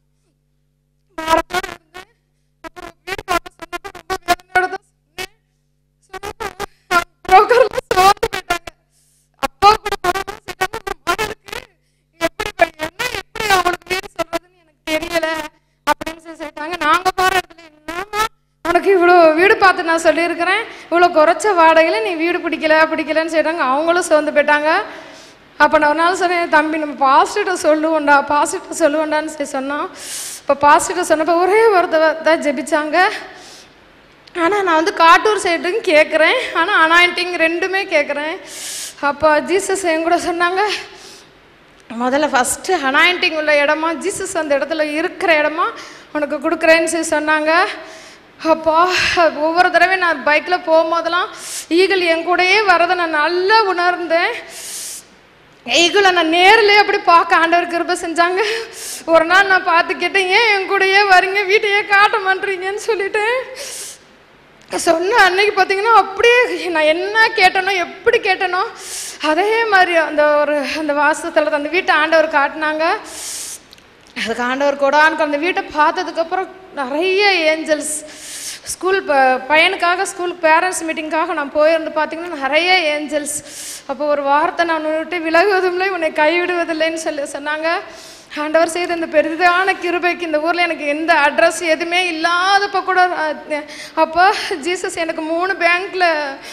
ரொம்ப பாரத்தோட இருந்தேன் அப்புறம் வீடு பார்க்க சொன்னப்போ ரொம்ப வேதனையோட தான் சொன்னேன் சொன்னப்போ புரோக்கர்லாம் சோர்ந்து போயிட்டாங்க அப்பா கூட போகணும்னு சொல்லிட்டாங்க உங்க மகளுக்கு எப்படி ப- என்ன எப்படி அவங்களுக்கு வீடு சொல்றதுன்னு எனக்கு தெரியல அப்படின்னு சொல்லி சொல்லிட்டாங்க நாங்க போற இடத்துல என்னமா உனக்கு இவ்வளோ வீடு பார்த்து நான் சொல்லியிருக்கிறேன் இவ்வளோ குறைச்ச வாடகையில் நீ வீடு பிடிக்கல பிடிக்கலன்னு சொல்லிட்டாங்க அவங்களும் சோர்ந்து போயிட்டாங்க அப்போ நான் ஒரு நாள் சொன்னேன் தம்பி நம்ம பாஸ்டர்கிட்ட சொல்லுவோம்டா பாஸ்டர்கிட்ட சொல்லுவோண்டான்னு சொல்லி சொன்னோம் இப்போ பாஸ்டர்கிட்ட சொன்னப்போ ஒரே ஒருத்தவ தான் ஜெபிச்சாங்க ஆனால் நான் வந்து காட்டூர் சைடுன்னு கேட்குறேன் ஆனால் அனாயிண்டிங் ரெண்டுமே கேட்குறேன் அப்போ ஜீசஸ் என் கூட சொன்னாங்க முதல்ல ஃபஸ்ட்டு அனாயிண்டிங் உள்ள இடமா ஜீசஸ் அந்த இடத்துல இருக்கிற இடமா உனக்கு கொடுக்குறேன்னு சொல்லி சொன்னாங்க அப்பா ஒவ்வொரு தடவையும் நான் பைக்கில் போகும்போதெல்லாம் ஈகிள் என் கூடயே வரதை நான் நல்லா உணர்ந்தேன் ஈகிளை நான் நேரிலே அப்படி பார்க்க ஆண்டவர் கிருபை செஞ்சாங்க ஒரு நாள் நான் பார்த்து கேட்டேன் ஏன் என் கூடயே வரீங்க வீட்டையே காட்ட மாட்டீங்கன்னு சொல்லிட்டேன் சொன்ன அன்னைக்கு பார்த்தீங்கன்னா அப்படியே நான் என்ன கேட்டனோ எப்படி கேட்டனோ அதே மாதிரி அந்த ஒரு அந்த வாசத்தில் அந்த வீட்டை ஆண்டவர் காட்டினாங்க அதுக்கு ஆண்டவர் கொடான்னு அந்த வீட்டை பார்த்ததுக்கப்புறம் நிறைய ஏஞ்சல்ஸ் ஸ்கூல் ப பையனுக்காக ஸ்கூல் பேரண்ட்ஸ் மீட்டிங்காக நான் போயிருந்து பார்த்தீங்கன்னா நிறைய ஏஞ்சல்ஸ் அப்போ ஒரு வார்த்தை நான் உன்னை விட்டு விலகுவதும் இல்லை உன்னை கைவிடுவதில்லைன்னு சொல்லி சொன்னாங்க ஆண்டவர் செய்த இந்த பெரிதான கிருபைக்கு இந்த ஊரில் எனக்கு எந்த அட்ரஸ் எதுவுமே இல்லாதப்போ கூட அஹ், அப்போ ஜீசஸ் எனக்கு மூணு பேங்க்கில்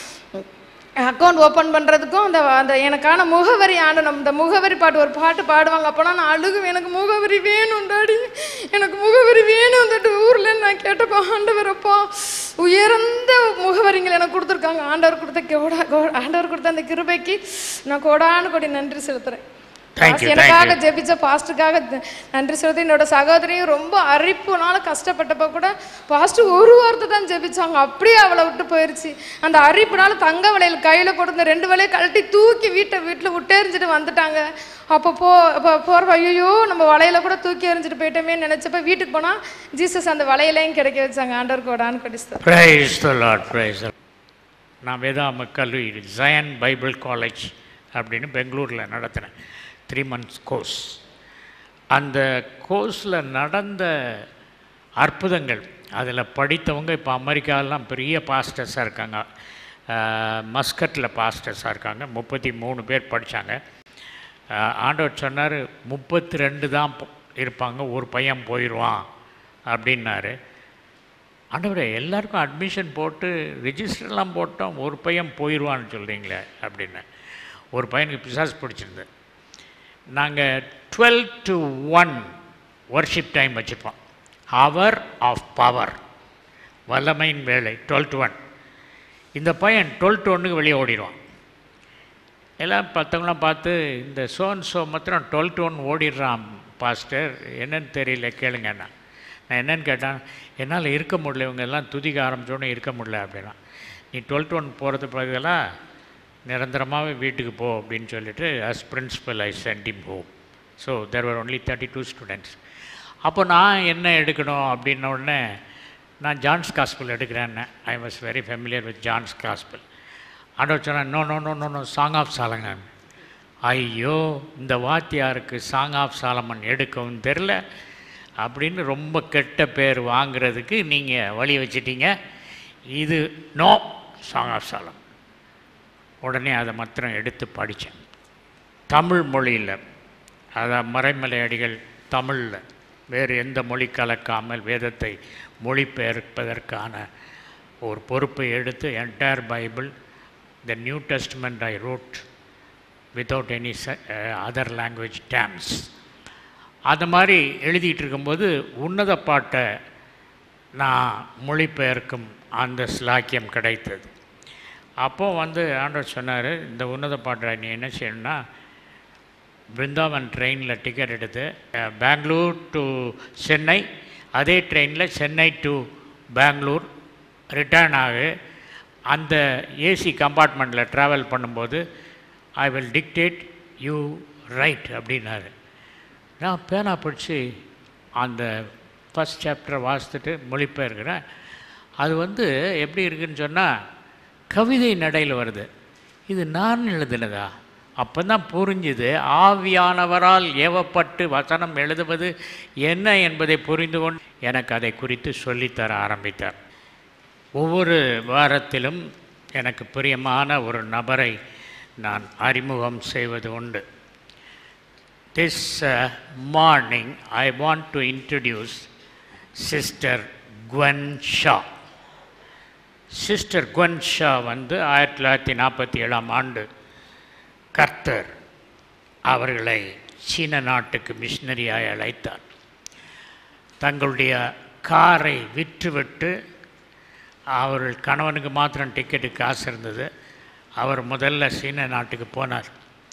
அக்கௌண்ட் ஓப்பன் பண்ணுறதுக்கும் அந்த அந்த எனக்கான முகவரி ஆண்டணும் இந்த முகவரி பாட்டு ஒரு பாட்டு பாடுவாங்க அப்போனா நான் அழுகும் எனக்கு முகவரி வேணும் டாடி எனக்கு முகவரி வேணும் அந்த ஊரில் நான் கேட்டப்போ ஆண்டவரப்பா உயர்ந்த முகவரிங்கள் எனக்கு கொடுத்துருக்காங்க ஆண்டவர் கொடுத்த கோடா கோ- ஆண்டவர் கொடுத்த அந்த கிருபைக்கு நான் கோடானு கோடி நன்றி செலுத்துறேன் Thank பாஸ்ட் you, thank எனக்காக you. ஜெபிச்ச பாஸ்ட்டுக்காக நன்றி செலுத்தி என்னோட சகோதரியும் ரொம்ப அரிப்புனால கஷ்டப்பட்டப்ப கூட பாஸ்ட் ஒரு வார்த்தை தான் ஜெபிச்சாங்க அப்படியே அவளை விட்டு போயிருச்சு அந்த அரிப்புனால தங்க வளையல் கையில் கொடுத்த ரெண்டு வளையல் கழட்டி தூக்கி வீட்டை வீட்டில் விட்டு எறிஞ்சிட்டு வந்துட்டாங்க அப்போ போ அப்போ போகிற ஐயோ நம்ம வளையல கூட தூக்கி எறிஞ்சிட்டு போயிட்டோமே நினச்சப்ப வீட்டுக்கு போனால் ஜீசஸ் அந்த வளையலையும் கிடைக்க வச்சாங்க ஆண்டவர் கோடான்னு கொடிஸ்தான் Praise the Lord, praise the Lord. நான் வேதாம கல்லூரி ஜயன் பைபிள் காலேஜ் அப்படின்னு பெங்களூரில் நடத்தினேன் த்ரீ மந்த்ஸ் கோர்ஸ் அந்த கோர்ஸில் நடந்த அற்புதங்கள் அதில் படித்தவங்க இப்போ அமெரிக்காலாம் பெரிய பாஸ்டர்ஸாக இருக்காங்க மஸ்கட்டில் பாஸ்டர்ஸாக இருக்காங்க முப்பத்தி மூணு பேர் படித்தாங்க ஆண்டவர் சொன்னார் முப்பத்தி ரெண்டு தான் போ- இருப்பாங்க ஒரு பையன் போயிடுவான் அப்படின்னாரு ஆண்டவரே எல்லாருக்கும் அட்மிஷன் போட்டு ரிஜிஸ்டர்லாம் போட்டோம் ஒரு பையன் போயிடுவான்னு சொல்கிறீங்களே அப்படின்னு ஒரு பையனுக்கு பிசாஸ் பிடிச்சிருந்தது நாங்கள் twelve to one worship time வச்சுருப்போம் ஹவர் ஆஃப் பவர் வல்லமையின் வேலை டுவெல் டு ஒன் இந்த பையன் டுவெல் டு ஒன்றுக்கு வெளியே ஓடிடுவான் எல்லாம் பார்த்தவங்களாம் பார்த்து இந்த சோன் ஷோ மாத்திரம் டுவெல் டு ஒன் ஓடிடுறான் பாஸ்டர் என்னன்னு தெரியல கேளுங்கண்ணா நான் என்னன்னு கேட்டேன் என்னால் இருக்க முடியல இவங்க எல்லாம் துதிக்க ஆரம்பிச்சோன்னே இருக்க முடியல அப்படின்னா நீ டுவெல் டு ஒன் போகிறது பதிலாக நிரந்தரமாகவே வீட்டுக்கு போ அப்படின்னு சொல்லிட்டு as principal I sent him home so there were only thirty two students அப்போ நான் என்ன எடுக்கணும் அப்படின்ன உடனே நான் ஜான்ஸ் காஸ்பிள் எடுக்கிறேன்னு I was very familiar with John's gospel ஆண்டவர் சொன்னேன் no no no no no song of Solomon ஐயோ இந்த வாத்தியாருக்கு சாங் ஆஃப் சாலமன் எடுக்கவும் தெரில அப்படின்னு ரொம்ப கெட்ட பேர் வாங்குறதுக்கு நீங்கள் வழி வச்சிட்டீங்க இது நோ சாங் ஆஃப் சாலம் உடனே அதை மாத்திரம் எடுத்து படித்தேன் தமிழ் மொழியில் அதான் மறைமலை அடிகள் தமிழில் வேறு எந்த மொழி கலக்காமல் வேதத்தை மொழிபெயர்ப்பதற்கான ஒரு பொறுப்பை எடுத்து entire Bible the New Testament I wrote without any other language டேம்ஸ் அது மாதிரி எழுதிட்டு இருக்கும்போது உன்னத பாட்டை நான் மொழிபெயர்க்கும் அந்த ஸ்லாக்கியம் கிடைத்தது அப்போ வந்து ஆண்டவர் சொன்னார் இந்த உன்னத பாட்டை நீ என்ன செய்யணும்னா பிருந்தாவன் ட்ரெயினில் டிக்கெட் எடுத்து அஹ், பெங்களூர் டு சென்னை அதே ட்ரெயினில் சென்னை டு பெங்களூர் ரிட்டர்ன் ஆகு அந்த ஏசி கம்பார்ட்மெண்ட்டில் ட்ராவல் பண்ணும்போது I will dictate you write அப்படின்னாரு நான் பேனா படித்து அந்த ஃபஸ்ட் சாப்டரை வாசித்துட்டு மொழிபெயர்க்கிறேன் அது வந்து எப்படி இருக்குன்னு சொன்னால் கவிதை நடையில் வருது இது நான் எழுதினதா அப்போ தான் புரிஞ்சுது ஆவியானவரால் ஏவப்பட்டு வசனம் எழுதுவது என்ன என்பதை புரிந்து கொண்டு எனக்கு அதை குறித்து சொல்லித்தர ஆரம்பித்தார் ஒவ்வொரு வாரத்திலும் எனக்கு பிரியமான ஒரு நபரை நான் அறிமுகம் செய்வது உண்டு This uh, morning, I want to introduce Sister Gwen Shaw. Sister Gwen Shaw வந்து ஆயிரத்தி தொள்ளாயிரத்தி நாற்பத்தி ஏழாம் ஆண்டு கர்த்தர் அவர்களை சீன நாட்டுக்கு மிஷினரியாய் அழைத்தார் தங்களுடைய காரை விற்றுவிட்டு அவர்கள் கணவனுக்கு மாத்திரம் டிக்கெட்டு காசு இருந்தது அவர் முதல்ல சீன நாட்டுக்கு போனார்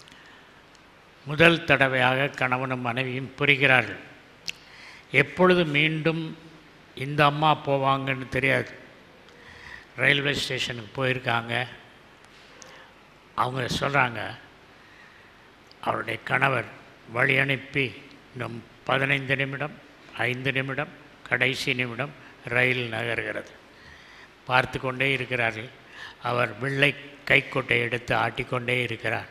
முதல் தடவையாக கணவனும் மனைவியும் புரிகிறார்கள் எப்பொழுது மீண்டும் இந்த அம்மா போவாங்கன்னு தெரியாது ரயில்வே ஸ்டேஷனுக்கு போயிருக்காங்க அவங்க சொல்கிறாங்க அவருடைய கணவர் வழி அனுப்பி இன்னும் பதினைந்து நிமிடம் ஐந்து நிமிடம் கடைசி நிமிடம் ரயில் நகர்கிறது பார்த்து கொண்டே இருக்கிறார்கள் அவர் வெள்ளை கைக்கொட்டை எடுத்து ஆட்டிக்கொண்டே இருக்கிறார்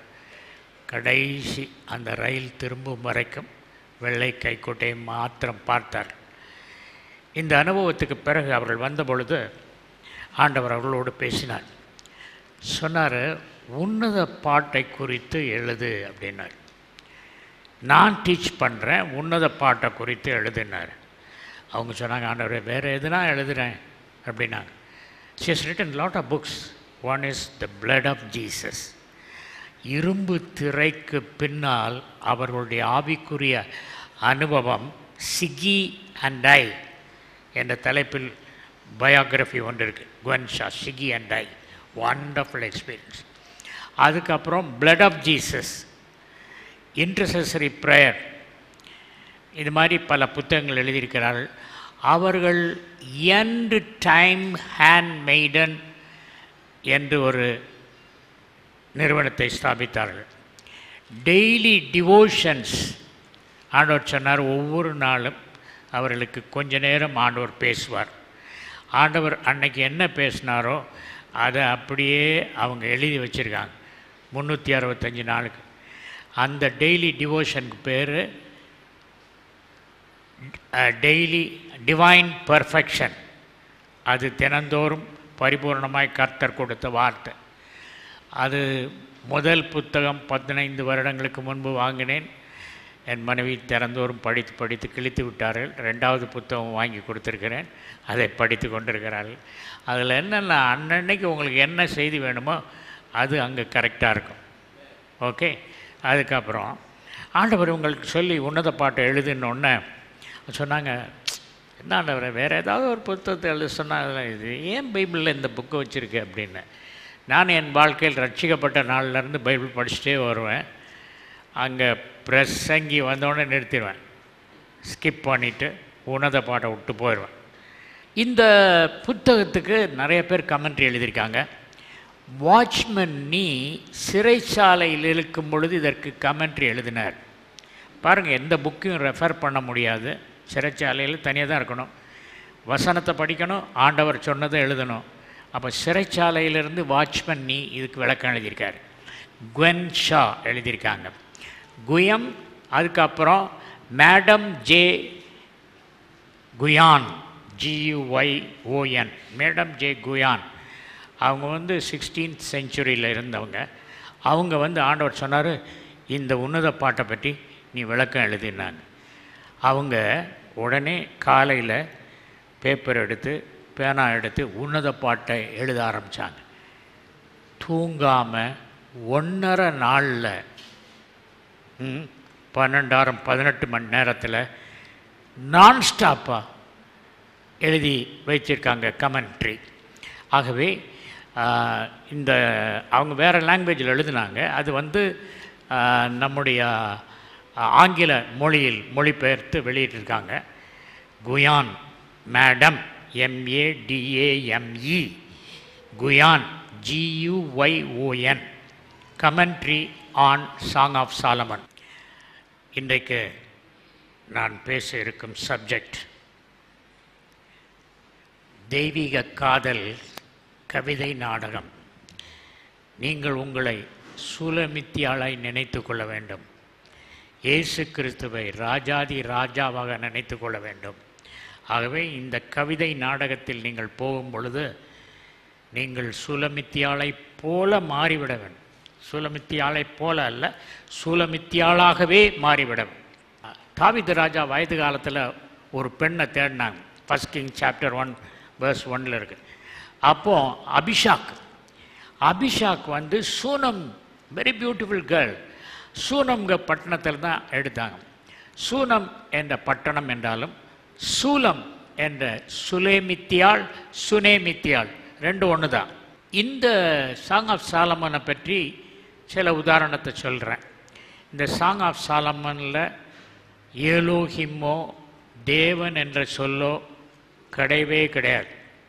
கடைசி அந்த ரயில் திரும்பும் வரைக்கும் வெள்ளை கைக்கோட்டையை மாத்திரம் பார்த்தார் இந்த அனுபவத்துக்கு பிறகு அவர்கள் வந்த பொழுது ஆண்டவர் அவர்களோடு பேசினார் சொன்னார் உன்னத பாட்டை குறித்து எழுது அப்படின்னார் நான் டீச் பண்ணுறேன் உன்னத பாட்டை குறித்து எழுதினார் அவங்க சொன்னாங்க ஆண்டவரே வேறு எதுனா எழுதுறேன் அப்படின்னாங்க she has written lot of books one is the blood of jesus இரும்பு திரைக்கு பின்னால் அவர்களுடைய ஆவிக்குரிய அனுபவம் சிகி அண்ட் ஐ என்ற தலைப்பில் பயோகிராஃபி ஒன்று இருக்குது குவன்ஷா சிகி அண்ட் ஐ வண்டர்ஃபுல் எக்ஸ்பீரியன்ஸ் அதுக்கப்புறம் blood of Jesus intercessory prayer இது மாதிரி பல புத்தகங்கள் எழுதியிருக்கிறார்கள் அவர்கள் எண்ட் டைம் ஹேண்ட் மெய்டன் என்று ஒரு நிறுவனத்தை ஸ்தாபித்தார்கள் டெய்லி டிவோஷன்ஸ் ஆண்டவர் சொன்னார் ஒவ்வொரு நாளும் அவர்களுக்கு கொஞ்ச நேரம் ஆண்டவர் பேசுவார் ஆண்டவர் அன்னைக்கு என்ன பேசினாரோ அதை அப்படியே அவங்க எழுதி வச்சுருக்காங்க முந்நூற்றி அறுபத்தஞ்சு நாளுக்கு அந்த டெய்லி டிவோஷனுக்கு பேர் டெய்லி டிவைன் பர்ஃபெக்ஷன் அது தினந்தோறும் பரிபூர்ணமாய் கர்த்தர் கொடுத்த வார்த்தை அது முதல் புத்தகம் பதினைந்து வருடங்களுக்கு முன்பு வாங்கினேன் என் மனைவி திறந்தோறும் படித்து படித்து கிழித்து விட்டார்கள் ரெண்டாவது புத்தகம் வாங்கி கொடுத்துருக்கிறேன் அதை படித்து கொண்டிருக்கிறார்கள் அதில் என்னென்ன அன்னன்னைக்கு உங்களுக்கு என்ன செய்தி வேணுமோ அது அங்கே கரெக்டாக இருக்கும் ஓகே அதுக்கப்புறம் ஆண்டவர் உங்களுக்கு சொல்லி உன்னத பாட்டை எழுதினோடனே சொன்னாங்க என்ன ஆண்டவரே வேறு ஏதாவது ஒரு புத்தகத்தை எழுத சொன்னாங்க இது ஏன் பைபிளில் இந்த புக்கை வச்சுருக்கு அப்படின்னு நான் என் வாழ்க்கையில் ரட்சிக்கப்பட்ட நாள்லேருந்து பைபிள் படிச்சுட்டே வருவேன் அங்கே பிரசங்கி வந்தோடனே நிறுத்திடுவேன் ஸ்கிப் பண்ணிவிட்டு உன்னத பாட்டை விட்டு போயிடுவேன் இந்த புத்தகத்துக்கு நிறைய பேர் கமெண்ட்ரி எழுதியிருக்காங்க வாட்ச்மேன் நீ சிறைச்சாலையில் இருக்கும் பொழுது இதற்கு கமெண்ட்ரி எழுதினார் பாருங்கள் எந்த புக்கையும் ரெஃபர் பண்ண முடியாது சிறைச்சாலையில் தனியாக தான் இருக்கணும் வசனத்தை படிக்கணும் ஆண்டவர் சொன்னதை எழுதணும் அப்போ சிறைச்சாலையிலிருந்து வாட்ச்மேன் நீ இதுக்கு விளக்கம் எழுதியிருக்காரு குவென் ஷா எழுதியிருக்காங்க குயம் அதுக்கப்புறம் madam J Guyon G U Y O N madam J Guyon அவங்க வந்து சிக்ஸ்டீன்த் செஞ்சுரியில் இருந்தவங்க அவங்க வந்து ஆண்டவர் சொன்னார் இந்த உன்னத பாட்டை பற்றி நீ விளக்கம் எழுதினாங்க அவங்க உடனே காலையில் பேப்பர் எடுத்து பேனா எடுத்து உன்னத பாட்டை எழுத ஆரம்பித்தாங்க தூங்காமல் ஒன்றரை நாளில் ம், பன்னெண்டாயிரம் பதினெட்டு மணி நேரத்தில் நான் ஸ்டாப்பாக எழுதி வைச்சிருக்காங்க கமெண்ட்ரி ஆகவே ஆ, இந்த அவங்க வேறு லாங்குவேஜில் எழுதினாங்க அது வந்து ஆ, நம்முடைய ஆ, ஆங்கில மொழியில் மொழிபெயர்த்து வெளியிட்டிருக்காங்க Guyon madam M A D A M E Guyon G U Y O N commentary on song of Solomon இன்றைக்கு நான் பேச இருக்கும் சப்ஜெக்ட் தெய்வீக காதல் கவிதை நாடகம் நீங்கள் உங்களை சூலமித்தியாளாய் நினைத்து கொள்ள வேண்டும் இயேசு கிறிஸ்துவை ராஜாதி ராஜாவாக நினைத்து கொள்ள வேண்டும் ஆகவே இந்த கவிதை நாடகத்தில் நீங்கள் போகும் பொழுது நீங்கள் சூலமித்தியாளை போல மாறிவிட வேண்டும் சூலமித்தியாளை போல அல்ல சூலமித்தியாளாகவே மாறிவிட வேண்டும் தாவீது ராஜா வயது காலத்தில் ஒரு பெண்ணை தேடினாங்க first king chapter one verse ஒன்னில் இருக்கு அப்போ அபிஷாக் அபிஷாக் வந்து சூனம் வெரி பியூட்டிஃபுல் கேர்ள் சூனம்ங்க பட்டணத்தில் தான் எடுத்தாங்க சூனம் என்ற பட்டணம் என்றாலும் சூலம் என்ற சுலேமித்தியாள் சுனேமித்தியாள் ரெண்டு ஒன்று தான் இந்த சாங் ஆஃப் சாலமனை பற்றி சில உதாரணத்தை சொல்கிறேன் இந்த சாங் ஆஃப் சாலமனில் ஏலோஹிம்மோ தேவன் என்ற சொல்லோ கிடையவே கிடையாது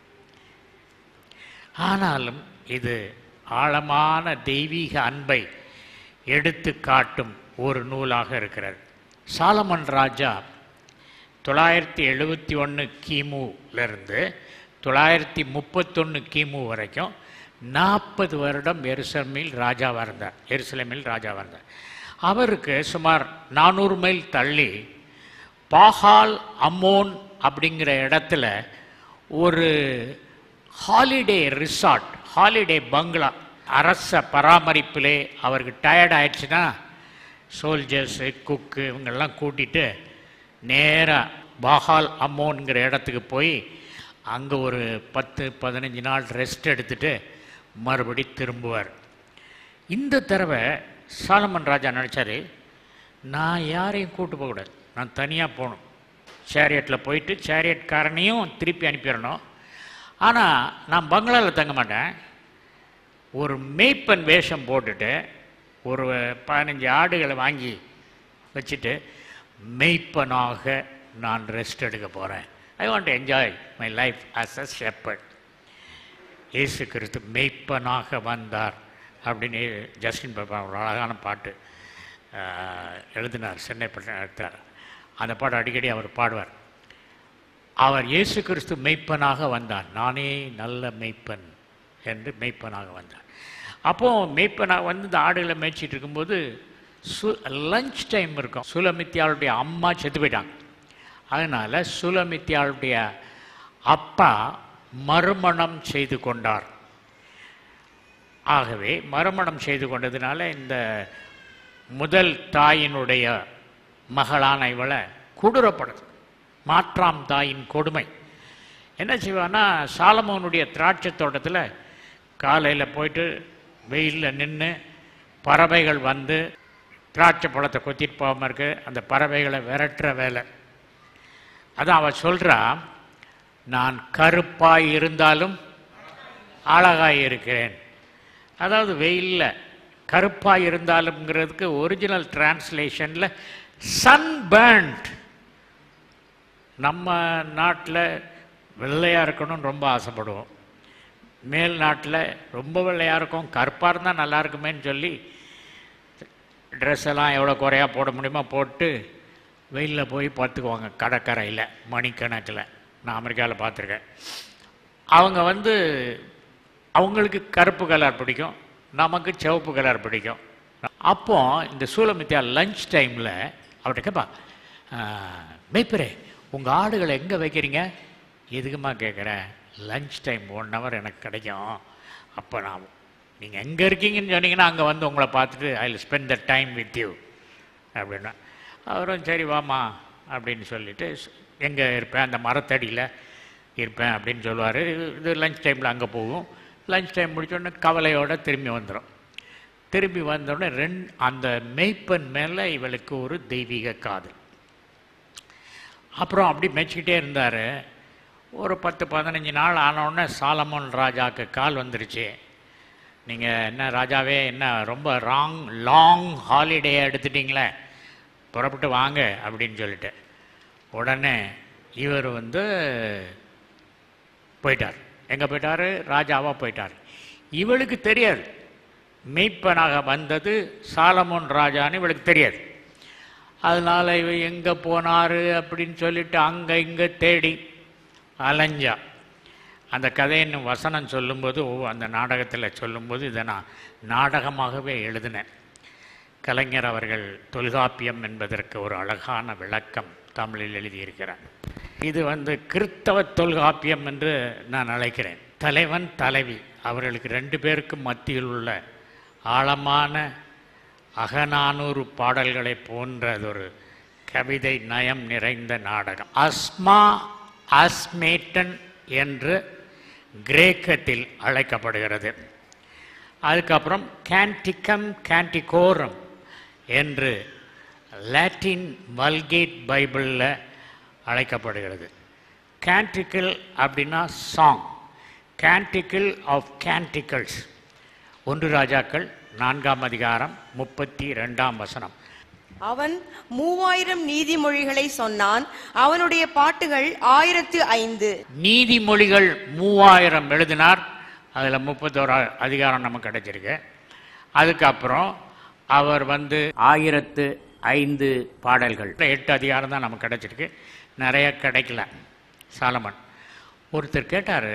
ஆனாலும் இது ஆழமான தெய்வீக அன்பை எடுத்து காட்டும் ஒரு நூலாக இருக்கிறது சாலமன் ராஜா தொள்ளாயிரத்தி எழுபத்தி ஒன்று கிமுலேருந்து தொள்ளாயிரத்தி முப்பத்தொன்று கிமு வரைக்கும் நாற்பது வருடம் எருசலேமில் ராஜாவாக இருந்தார் எருசலேமில் ராஜாவாக இருந்தார் அவருக்கு சுமார் நானூறு மைல் தள்ளி பாகால் அம்மோன் அப்படிங்கிற இடத்துல ஒரு ஹாலிடே ரிசார்ட் ஹாலிடே பங்களா அரச பராமரிப்பிலே அவருக்கு டயர்ட் ஆயிடுச்சுன்னா சோல்ஜர்ஸு குக்கு இவங்கெல்லாம் கூட்டிட்டு நேராக பாகால் அம்மோன்கிற இடத்துக்கு போய் அங்கே ஒரு பத்து பதினஞ்சு நாள் ரெஸ்ட் எடுத்துட்டு மறுபடி திரும்புவார் இந்த தடவை சாலமன் ராஜா நினச்சாரு நான் யாரையும் கூட்டு போகக்கூடாது நான் தனியாக போகணும் சேரியட்டில் போயிட்டு சேரியட்காரனையும் திருப்பி அனுப்பிடணும் ஆனால் நான் பங்களாவில் தங்க மாட்டேன் ஒரு மேய்ப்பன் வேஷம் போட்டுட்டு ஒரு பதினஞ்சு ஆடுகளை வாங்கி வச்சுட்டு மெய்ப்பனாக நான் ரெஸ்ட் எடுக்க போகிறேன் I want enjoy my life as a shepherd இயேசு கிறிஸ்து மெய்ப்பனாக வந்தார் அப்படின்னு ஜஸ்டின் பாப்பா ஒரு அழகான பாட்டு ஆஹ், எழுதினார் சென்னை பட்ட எடுத்தார் அந்த பாட்டு அடிக்கடி அவர் பாடுவார் அவர் இயேசு கிறிஸ்து மெய்ப்பனாக வந்தார் நானே நல்ல மெய்ப்பன் என்று மெய்ப்பனாக வந்தார் அப்போ மெய்ப்பனாக வந்து இந்த ஆடுகளை மேய்ச்சிட்டு இருக்கும்போது சு லஞ்ச் டைம் இருக்கும் சுலமித்தியாளுடைய அம்மா செத்து போயிட்டாங்க அதனால் சுலமித்தியாளுடைய அப்பா மறுமணம் செய்து கொண்டார் ஆகவே மறுமணம் செய்து கொண்டதுனால இந்த முதல் தாயினுடைய மகளான இவளை கொடூரப்படுது மாற்றாம் தாயின் கொடுமை என்ன செய்வான்னா சாலமோனுடைய திராட்சை தோட்டத்தில் காலையில் போயிட்டு வெயிலில் நின்று பறவைகள் வந்து திராட்சை பழத்தை கொத்திட்டு போகாமல் இருக்கு அந்த பறவைகளை விரட்டுற வேலை அதான் அவ சொல்கிறா நான் கருப்பாய் இருந்தாலும் அழகாய் இருக்கிறேன் அதாவது வெயிலில் கருப்பாய் இருந்தாலும்ங்கிறதுக்கு ஒரிஜினல் டிரான்ஸ்லேஷனில் சன்பர்ன்ட் நம்ம நாட்டில் வெள்ளையாக இருக்கணும்னு ரொம்ப ஆசைப்படுவோம் மேல் நாட்டில் ரொம்ப வெள்ளையாக இருக்கும் கருப்பாக இருந்தால் நல்லா இருக்குமேன்னு சொல்லி ட்ரெஸ் எல்லாம் எவ்வளோ குறையா போட முடியுமோ போட்டு வெயிலில் போய் பார்த்துக்குவாங்க கடற்கரையில் மணிக்கணக்கில் நான் அமெரிக்காவில் பார்த்துருக்கேன் அவங்க வந்து அவங்களுக்கு கருப்பு கலர் பிடிக்கும் நமக்கு சிவப்பு கலர் பிடிக்கும் அப்போ இந்த சூலமித்தியா லஞ்ச் டைமில் அவர்கிட்ட கேட்பா மேய்ப்பரே உங்கள் ஆடுகளை எங்கே வைக்கிறீங்க எதுக்குமா கேட்குறேன் லஞ்ச் டைம் ஒன் ஹவர் எனக்கு கிடைக்கும் அப்போ நான் நீங்கள் எங்கே இருக்கீங்கன்னு சொன்னீங்கன்னா அங்கே வந்து உங்களை பார்த்துட்டு I spend the time with you அப்படின்னா அவரும் சரி வாமா அப்படின்னு சொல்லிட்டு எங்கே இருப்பேன் அந்த மரத்தடியில் இருப்பேன் அப்படின்னு சொல்லுவார் இது லஞ்ச் டைமில் அங்கே போகும் லஞ்ச் டைம் முடிச்சோடனே கவலையோடு திரும்பி வந்துடும் திரும்பி வந்தோடனே ரெண்டு அந்த மெய்ப்பன் மேலே இவளுக்கு ஒரு தெய்வீக காதல் அப்புறம் அப்படி மெச்சிக்கிட்டே இருந்தார் ஒரு பத்து பதினஞ்சு நாள் ஆனவுடனே சாலமோன் ராஜாவுக்கு கால் வந்துருச்சு நீங்கள் என்ன ராஜாவே என்ன ரொம்ப ராங் லாங் ஹாலிடே எடுத்துட்டீங்களே புறப்பட்டு வாங்க அப்படின்னு சொல்லிட்டு உடனே இவர் வந்து போயிட்டார் எங்கே போயிட்டார் ராஜாவாக போயிட்டார் இவளுக்கு தெரியாது மெய்ப்பனாக வந்தது சாலமோன் ராஜான்னு இவளுக்கு தெரியாது அதனால் இவ எங்கே போனார் அப்படின்னு சொல்லிட்டு அங்கே இங்கே தேடி அலைஞ்சா அந்த கதையின் வசனம் சொல்லும்போது ஓ அந்த நாடகத்தில் சொல்லும்போது இதை நான் நாடகமாகவே எழுதினேன் கலைஞர் அவர்கள் தொல்காப்பியம் என்பதற்கு ஒரு அழகான விளக்கம் தமிழில் எழுதியிருக்கிறார் இது வந்து கிறித்தவ தொல்காப்பியம் என்று நான் அழைக்கிறேன் தலைவன் தலைவி அவர்களுக்கு ரெண்டு பேருக்கும் மத்தியில் உள்ள ஆழமான அகநானூறு பாடல்களை போன்றதொரு கவிதை நயம் நிறைந்த நாடகம் அஸ்மா அஸ்மேட்டன் என்று கிரேக்கத்தில் அழைக்கப்படுகிறது அதுக்கப்புறம் கேன்டிகம் கேன்டிகோரம் என்று லாட்டின் வல்கேட் பைபிளில் அழைக்கப்படுகிறது கேன்டிக்கிள் அப்படின்னா சாங் கேன்டிக்கிள் ஆஃப் கேன்டிக்கிள்ஸ் ஒன்று ராஜாக்கள் நான்காம் அதிகாரம் முப்பத்தி ரெண்டாம் வசனம் அவன் மூவாயிரம் நீதிமொழிகளை சொன்னான் அவனுடைய பாட்டுகள் ஆயிரத்து ஐந்து நீதிமொழிகள் மூவாயிரம் எழுதினார் அதில் முப்பத்தோரா அதிகாரம் நமக்கு கிடைச்சிருக்கு அதுக்கப்புறம் அவர் வந்து ஆயிரத்து ஐந்து பாடல்கள் எட்டு அதிகாரம் தான் நமக்கு கிடைச்சிருக்கு நிறைய கிடைக்கல சாலமன் ஒருத்தர் கேட்டார்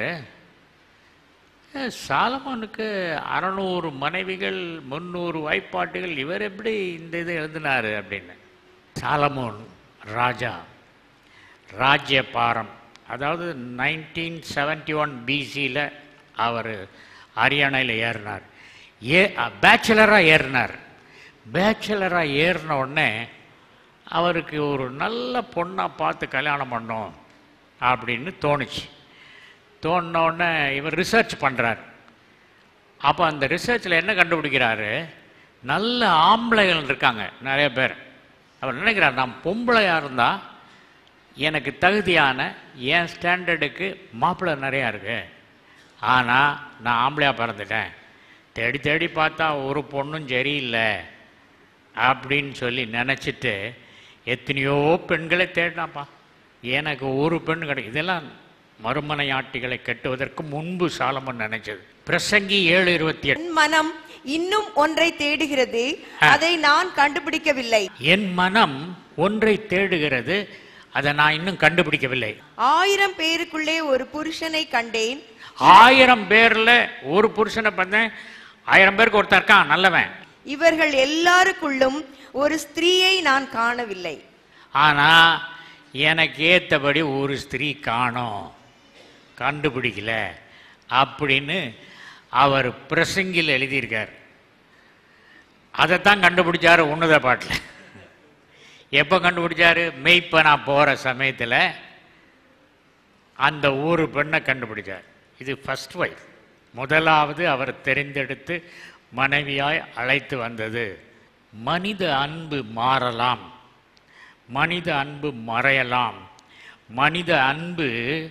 சாலமனுக்கு அறநூறு மனைவிகள் முந்நூறு வாய்ப்பாட்டுகள் இவர் எப்படி இந்த இது எழுதினார் அப்படின்னு சாலமோன் ராஜா ராஜ்ய பாரம் அதாவது நைன்டீன் செவன்டி ஒன் பிசியில் அவர் அரியணையில் ஏறினார் ஏ பேச்சுலராக ஏறினார் பேச்சுலராக ஏறின உடனே அவருக்கு ஒரு நல்ல பொண்ணாக பார்த்து கல்யாணம் பண்ணோம் அப்படின்னு தோணுச்சு தோணுன உடனே இவர் ரிசர்ச் பண்ணுறார் அப்போ அந்த ரிசர்ச்சில் என்ன கண்டுபிடிக்கிறாரு நல்ல ஆம்பளைகள் இருக்காங்க நிறைய பேர் அவர் நினைக்கிறார் நான் பொம்பளையாக இருந்தால் எனக்கு தகுதியான என் ஸ்டாண்டர்டுக்கு மாப்பிள்ளை நிறையா இருக்கு ஆனால் நான் ஆம்பளையாக பிறந்துட்டேன் தேடி தேடி பார்த்தா ஒரு பொண்ணும் சரியில்லை அப்படின்னு சொல்லி நினச்சிட்டு எத்தனையோ பெண்களை தேடினாப்பா எனக்கு ஒரு பெண் கிடைக்கும் இதெல்லாம் மறுமனையாட்டிகளை கட்டுவதற்கு முன்பு சாலமன் நினைச்சது பிரசங்கி ஏழு இருபத்தி எட்டு என் மனம் இன்னும் ஒன்றை தேடுகிறது அதை நான் கண்டுபிடிக்கவில்லை என் மனம் ஒன்றை தேடுகிறது அதை நான் இன்னும் கண்டுபிடிக்கவில்லை ஆயிரம் பேருக்குள்ளே ஒரு புருஷனை கண்டேன் ஆயிரம் பேர்ல ஒரு புருஷனை பார்த்தேன் ஆயிரம் பேருக்கு ஒருத்தன் இருக்கான் நல்லவன் இவர்கள் எல்லாருக்குள்ளும் ஒரு ஸ்திரீயை நான் காணவில்லை ஆனா எனக்கு ஏத்தபடி ஒரு ஸ்திரீ காணோம் கண்டுபிடிக்கல அப்படின்னு அவர் பிரசங்கில் எழுதியிருக்கார் அதைத்தான் கண்டுபிடிச்சாரு உன்னத பாட்டில் எப்போ கண்டுபிடிச்சாரு மெய்ப்பனா போகிற சமயத்தில் அந்த ஊரு பெண்ணை கண்டுபிடிச்சார் இது ஃபர்ஸ்ட் ஒய்ஃப் முதலாவது அவர் தெரிந்தெடுத்து மனைவியாய் அழைத்து வந்தது மனித அன்பு மாறலாம் மனித அன்பு மறையலாம் மனித அன்பு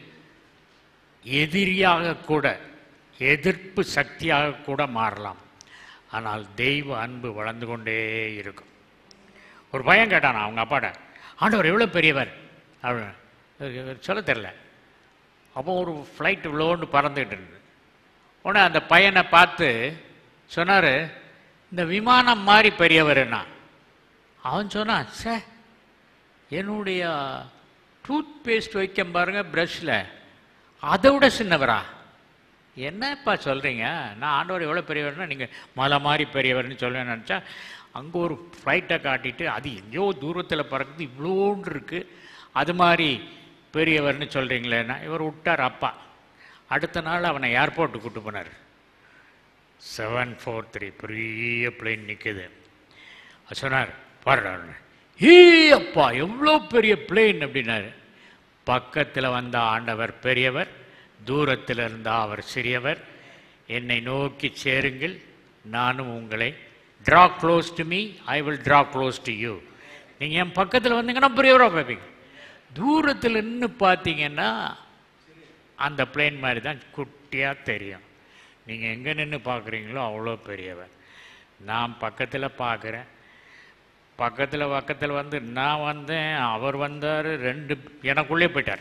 எதிரியாக கூட எதிர்ப்பு சக்தியாக கூட மாறலாம் ஆனால் தெய்வ அன்பு வளர்ந்து கொண்டே இருக்கும் ஒரு பையன் கேட்டானா அவங்க அப்பாட்ட ஆண்டவர் எவ்வளோ பெரியவர் அப்படின்னு சொல்ல தெரில அப்போ ஒரு ஃப்ளைட் இவ்வளோண்டு பறந்துகிட்டு இருந்தது உடனே அந்த பையனை பார்த்து சொன்னார் இந்த விமானம் மாதிரி பெரியவர்னா அவன் சொன்னான் சே என்னுடைய டூத் பேஸ்ட் வைக்க பாருங்க ப்ரஷ்ல அதை விட சின்னவரா என்னப்பா சொல்கிறீங்க நான் ஆண்டவர் எவ்வளோ பெரியவர்னா நீங்கள் மலை மாதிரி பெரியவர்னு சொல்லுவேன் நினச்சா அங்கே ஒரு ஃப்ளைட்டை காட்டிட்டு அது எங்கேயோ தூரத்தில் பறக்குது இவ்வளோன்னு இருக்குது அது மாதிரி பெரியவர்னு சொல்கிறீங்களேன்னா இவர் விட்டார் அப்பா அடுத்த நாள் அவனை ஏர்போர்ட்டுக்கு கூட்டு போனார் செவன் ஃபோர் த்ரீ பெரிய பிளேன் நிற்குது சொன்னார் பாருடா ஈ அப்பா எவ்வளோ பெரிய பிளேன் அப்படின்னாரு பக்கத்தில் வந்த ஆண்டவர் பெரியவர் தூரத்தில் இருந்தா அவர் சிறியவர் என்னை நோக்கி சேருங்கள் நானும் உங்களை draw close to me I will draw close to you நீங்கள் என் பக்கத்தில் வந்தீங்கன்னா பெரியவராக பார்ப்பீங்க தூரத்தில் நின்று பார்த்தீங்கன்னா அந்த பிளேன் மாதிரி தான் குட்டியாக தெரியும் நீங்கள் எங்கே நின்று பார்க்குறீங்களோ அவ்வளோ பெரியவர் நான் பக்கத்தில் பார்க்குறேன் பக்கத்தில் பக்கத்தில் வந்து நான் வந்தேன் அவர் வந்தார் ரெண்டு எனக்குள்ளே போயிட்டார்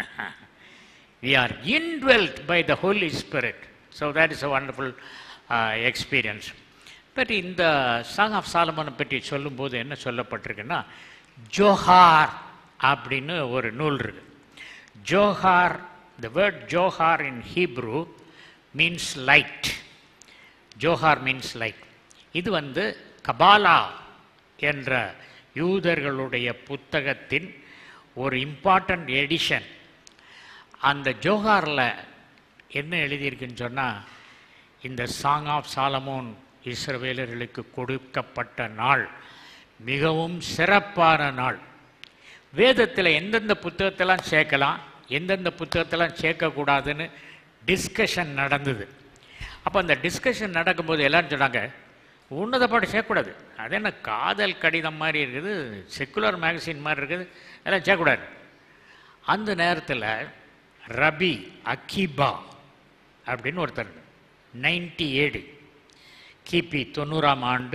we are indwelt by the Holy Spirit. So that is a wonderful uh, experience. But இந்த சாங் ஆஃப் சாலமனை பற்றி சொல்லும்போது என்ன சொல்லப்பட்டிருக்குன்னா ஜோஹார் அப்படின்னு ஒரு நூல் இருக்கு Zohar the word Zohar in Hebrew means light Zohar means light இது வந்து கபாலா என்ற யூதர்களுடைய புத்தகத்தின் ஒரு இம்பார்ட்டண்ட் எடிஷன் அந்த ஜோஹாரில் என்ன எழுதியிருக்குன்னு சொன்னால் இந்த சாங் ஆஃப் சாலமோன் இஸ்ரவேலர்களுக்கு கொடுக்கப்பட்ட நாள் மிகவும் சிறப்பான நாள் வேதத்தில் எந்தெந்த புத்தகத்தெல்லாம் சேர்க்கலாம் எந்தெந்த புத்தகத்தெல்லாம் சேர்க்கக்கூடாதுன்னு டிஸ்கஷன் நடந்தது அப்போ அந்த டிஸ்கஷன் நடக்கும்போது எல்லாரும் சொன்னாங்க உன்னத பாட்டு சேர்க்கக்கூடாது அது என்ன காதல் கடிதம் மாதிரி இருக்குது செக்குலர் மேகசின் மாதிரி இருக்குது அதெல்லாம் சேர்க்கக்கூடாது அந்த நேரத்தில் ரபி அகிபா அப்படின்னு ஒருத்தர் நைன்டி ஏழு கிபி தொண்ணூறாம் ஆண்டு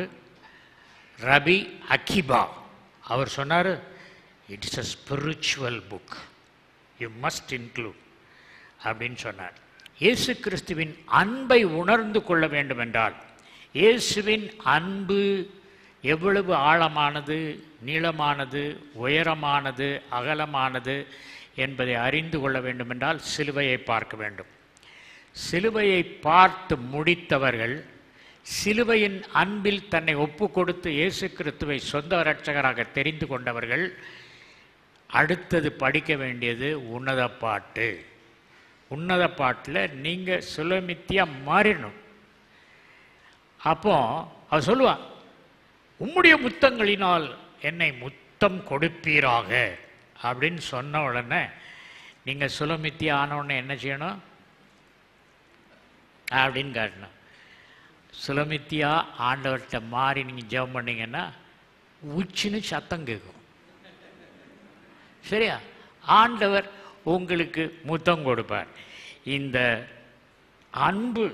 ரபி அகிபா அவர் சொன்னார் it's a spiritual book you must include அப்படின்னு சொன்னார் இயேசு கிறிஸ்துவின் அன்பை உணர்ந்து கொள்ள வேண்டும் என்றால் இயேசுவின் அன்பு எவ்வளவு ஆழமானது நீளமானது உயரமானது அகலமானது என்பதை அறிந்து கொள்ள வேண்டுமென்றால் சிலுவையை பார்க்க வேண்டும் சிலுவையை பார்த்து முடித்தவர்கள் சிலுவையின் அன்பில் தன்னை ஒப்பு கொடுத்து இயேசு கிறிஸ்துவை சொந்த இரட்சகராக தெரிந்து கொண்டவர்கள் அடுத்தது படிக்க வேண்டியது உன்னத பாட்டு உன்னத பாட்டில் நீங்கள் சுலமித்தியாக மாறிடணும் அப்போ அவர் சொல்லுவா உம்முடைய முத்தங்களினால் என்னை முத்தம் கொடுப்பீராக அப்படின்னு சொன்ன உடனே நீங்கள் சுலமித்தி ஆன உடனே என்ன செய்யணும் அப்படின்னு காட்டணும் சுலமித்தியா ஆண்டவர்கிட்ட மாறி நீங்கள் ஜெபம் பண்ணீங்கன்னா உச்சின்னு சத்தம் கேட்கும் சரியா ஆண்டவர் உங்களுக்கு முத்தம் கொடுப்பார் இந்த அன்பு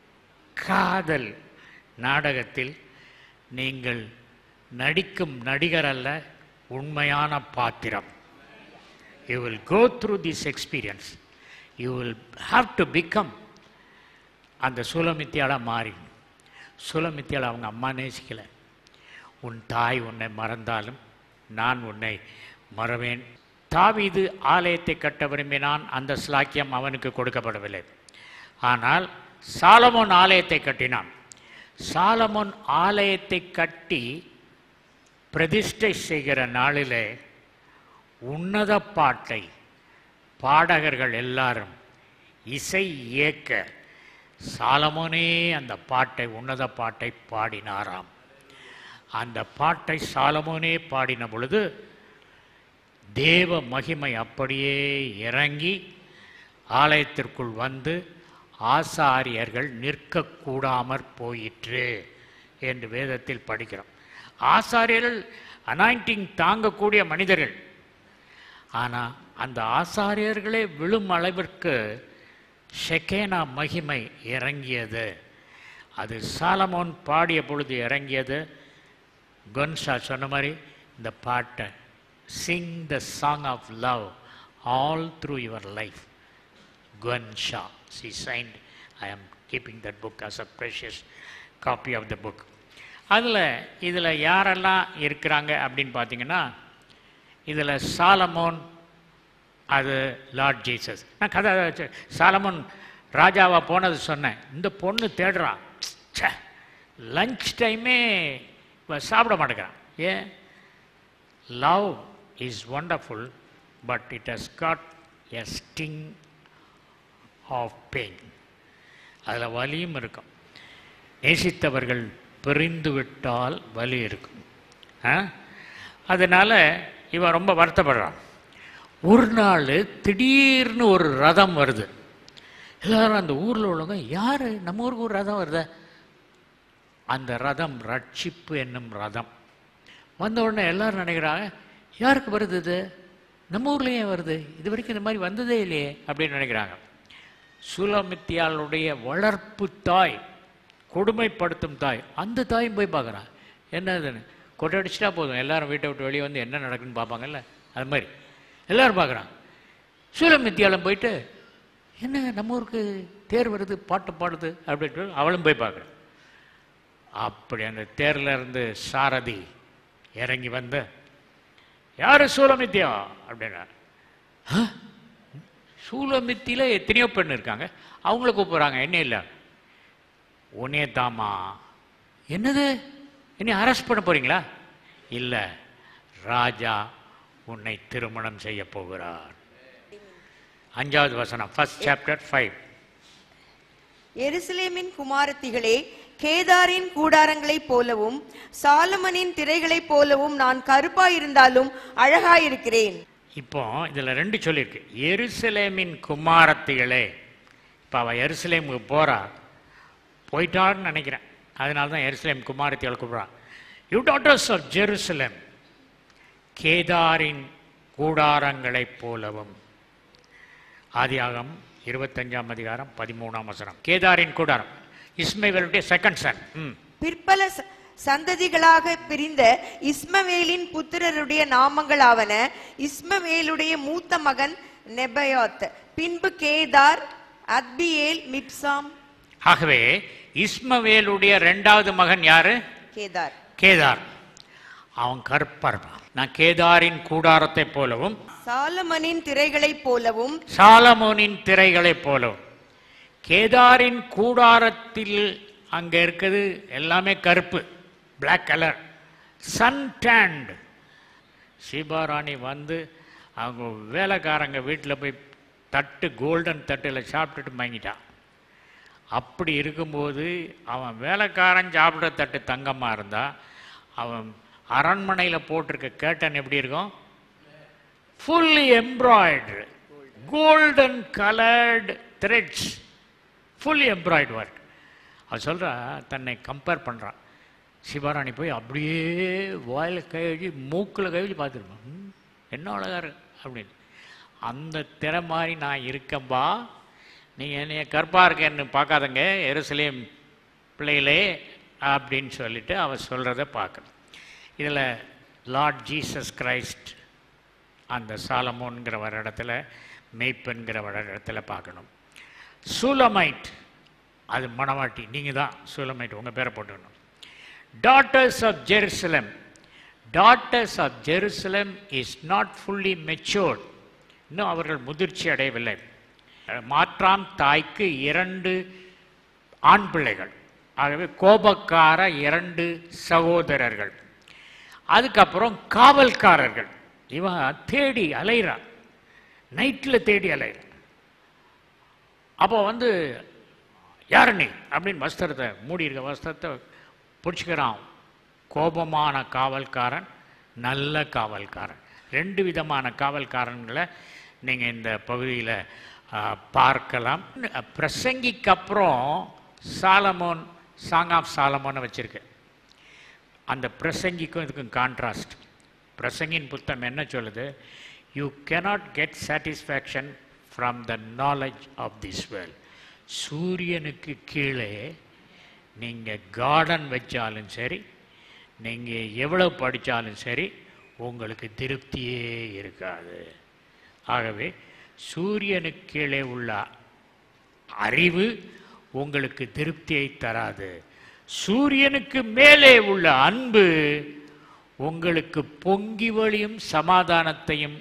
காதல் நாடகத்தில் நீங்கள் நடிக்கும் நடிகர் அல்ல உண்மையான பாத்திரம் you will go through this experience you will have to become அந்த சுலமித்தியால மாறி சுலமித்தியால் அவங்க அம்மா நேசிக்கலை உன் தாய் உன்னை மறந்தாலும் நான் உன்னை மறவேன் தாவீது ஆலயத்தை கட்ட விரும்பினான் அந்த ஸ்லாக்கியம் அவனுக்கு கொடுக்கப்படவில்லை ஆனால் சாலமோன் ஆலயத்தை கட்டினான் சாலமோன் ஆலயத்தை கட்டி பிரதிஷ்டை செய்கிற நாளிலே உன்னத பாட்டை பாடகர்கள் எல்லாரும் இசை இயக்க சாலமோனே அந்த பாட்டை உன்னத பாட்டை பாடினாராம் அந்த பாட்டை சாலமோனே பாடின பொழுது தேவ மகிமை அப்படியே இறங்கி ஆலயத்திற்குள் வந்து ஆசாரியர்கள் நிற்கக்கூடாமற் போயிற்று என்று வேதத்தில் படிக்கிறோம் ஆசாரியர்கள் அனாயிண்டிங் தாங்கக்கூடிய மனிதர்கள் ஆனால் அந்த ஆசாரியர்களே விழும் அளவிற்கு ஷெகேனா மகிமை இறங்கியது அது சாலமோன் பாடிய பொழுது இறங்கியது கொன்ஷா சொன்ன மாதிரி இந்த பாட்டை sing the song of love all through your life Gwansha. She signed, I am keeping that book as a precious copy of the book. அதில் இதில் யாரெல்லாம் இருக்கிறாங்க அப்படின்னு பார்த்தீங்கன்னா இதில் சாலமோன் அது லார்ட் ஜீசஸ் நான் கதை வச்சு- சாலமோன் ராஜாவா போனது சொன்னேன் இந்த பொண்ணு தேடுறான் லஞ்ச் டைமே இவன் சாப்பிட மாட்டேங்கிறான் ஏன் love is wonderful but it has got a sting of pain அதில் வலியும் இருக்கும் நேசித்தவர்கள் பிரிந்து விட்டால் வலி இருக்கும் ஆ அதனால் இவன் ரொம்ப வருத்தப்படுறான் ஒரு நாள் திடீர்னு ஒரு ரதம் வருது எல்லாரும் அந்த ஊரில் உள்ளவங்க யார் நம்ம ஊருக்கு ஒரு ரதம் வருதே அந்த ரதம் ரட்சிப்பு என்னும் ரதம் வந்த உடனே எல்லாரும் நினைக்கிறாங்க யாருக்கு வருது இது நம்ம ஊர்லேயே வருது இது வரைக்கும் இந்த மாதிரி வந்ததே இல்லையே அப்படின்னு நினைக்கிறாங்க சுலமித்தியாளுடைய வளர்ப்பு தாய் கொடுமைப்படுத்தும் தாய் அந்த தாயும் போய் பார்க்குறான் என்னதுன்னு கொட்டை அடிச்சிட்டா போதும் எல்லாரும் வீட்டை விட்டு வெளியே வந்து என்ன நடக்குன்னு பார்ப்பாங்கல்ல அது மாதிரி எல்லாரும் பார்க்குறான் சூலமித்தியாலம் போயிட்டு என்ன நம்ம ஊருக்கு தேர் வருது பாட்டு பாடுது அப்படின்ட்டு அவளும் போய் பார்க்குறான் அப்படி அந்த தேர்ல இருந்து சாரதி இறங்கி வந்து யாரு சூலமித்தியா அப்படின்னா "ஆ? சூலமித்தியில எத்தனையோ பெண் இருக்காங்க அவங்கள கூப்பிடுறாங்க என்ன இல்லை உன்னே தாமா என்னது என்னை அரெஸ்ட் பண்ண போறீங்களா இல்லை ராஜா உன்னை திருமணம் செய்ய போகிறார் அஞ்சாவது வசனம் ஃபர்ஸ்ட் சாப்டர் ஃபைவ் எருசலேமின் குமாரத்திகளே கேதாரின் கூடாரங்களைப் போலவும் சாலமனின் திரைகளைப் போலவும் நான் கருப்பாயிருந்தாலும் அழகாயிருக்கிறேன் இப்போ இதில் ரெண்டு சொல்லியிருக்கு எருசலேமின் குமாரத்திகளே இப்போ அவள் எருசலேமுக்கு போகிறா போயிட்டான்னு நினைக்கிறேன் அதனால தான் எருசலேம் குமாரத்திகள் கூப்பிட்றான் யூ டாட்டர்ஸ் ஆஃப் ஜெருசலேம் கேதாரின் கூடாரங்களைப் போலவும் ஆதியாகம் இருபத்தஞ்சாம் அதிகாரம் பதிமூணாம் வசனம் கேதாரின் கூடாரம் இஸ்மைவேலுடைய செகண்ட் சன் ம் பிற்பல ச- சந்ததிகளாக பிரிந்த இஸ்மவேலின் புத்திரருடைய நாமங்களாவன இஸ்மவேலுடைய மூத்த மகன் நெபயோத் பின்பு கேதார் அத்பியேல் மிப்சாம் ஆகவே இஸ்மவேலுடைய ரெண்டாவது மகன் யாரு கேதார் கேதார் அவன் கருப்பா இருப்பான் நான் கேதாரின் கூடாரத்தை போலவும் சாலமனின் திரைகளைப் போலவும் சாலமோனின் திரைகளைப் போலவும் கேதாரின் கூடாரத்தில் அங்க இருக்குது எல்லாமே கருப்பு Black கலர் சன் டேண்ட் சீபாராணி வந்து அவங்க வேலைக்காரங்க வீட்டில் போய் தட்டு கோல்டன் தட்டில் சாப்பிட்டுட்டு மயங்கிட்டான் அப்படி இருக்கும்போது அவன் வேலைக்காரன் சாப்பிட்ற தட்டு தங்கமாக இருந்தா அவன் அரண்மனையில் போட்டிருக்க கேட்டன் எப்படி இருக்கும் fully embroidery golden coloured threads fully embroidered work அவன் சொல்கிறா தன்னை கம்பேர் பண்ணுறான் சிவராணி போய் அப்படியே வாயில் கை வச்சு மூக்கில் கை வச்சு பார்த்துருப்பான் "ம், என்ன அழகா இருக்கு அப்படின்னு அந்த திரை மாதிரி நான் இருக்கம்பா நீங்கள் என்னைய கற்பா இருக்கேன்னு பார்க்காதங்க எருசலேம் பிள்ளைகளே அப்படின்னு சொல்லிட்டு அவன் சொல்கிறத பார்க்கணும் இதில் லார்ட் ஜீசஸ் கிரைஸ்ட் அந்த சாலமோன்கிற வர இடத்துல மெய்ப்பென்கிற வர இடத்துல பார்க்கணும் சூலமைட் அது மணவாட்டி நீங்கள் தான் சூலமைட் உங்கள் பேரை போட்டுக்கணும் daughters of Jerusalem daughters of Jerusalem is not fully matured இன்னும் அவர்கள் முதிர்ச்சி அடையவில்லை மாற்றாம் தாய்க்கு இரண்டு ஆண் பிள்ளைகள் ஆகவே கோபக்கார இரண்டு சகோதரர்கள் அதுக்கப்புறம் காவல்காரர்கள் இவன் தேடி அலைகிறான் நைட்டில் தேடி அலைகிறான் அப்போ வந்து யார் நீ அப்படின்னு வஸ்திரத்தை மூடி இருக்க வஸ்திரத்தை பிடிச்சிக்கிறான் கோபமான காவல்காரன் நல்ல காவல்காரன் ரெண்டு விதமான காவல்காரன்களை நீங்கள் இந்த பகுதியில் பார்க்கலாம் பிரசங்கிக்கு அப்புறம் சாலமோன் சாங் ஆஃப் சாலமோன்னு வச்சிருக்கு அந்த பிரசங்கிக்கும் இதுக்கும் கான்ட்ராஸ்ட் பிரசங்கின் புத்தகம் என்ன சொல்லுது you cannot get satisfaction from the knowledge of this world சூரியனுக்கு கீழே நீங்கள் கார்டன் வச்சாலும் சரி நீங்கள் எவ்வளவு படித்தாலும் சரி உங்களுக்கு திருப்தியே இருக்காது ஆகவே சூரியனுக்கு கீழே உள்ள அறிவு உங்களுக்கு திருப்தியை தராது சூரியனுக்கு மேலே உள்ள அன்பு உங்களுக்கு பொங்கி வழியும் சமாதானத்தையும்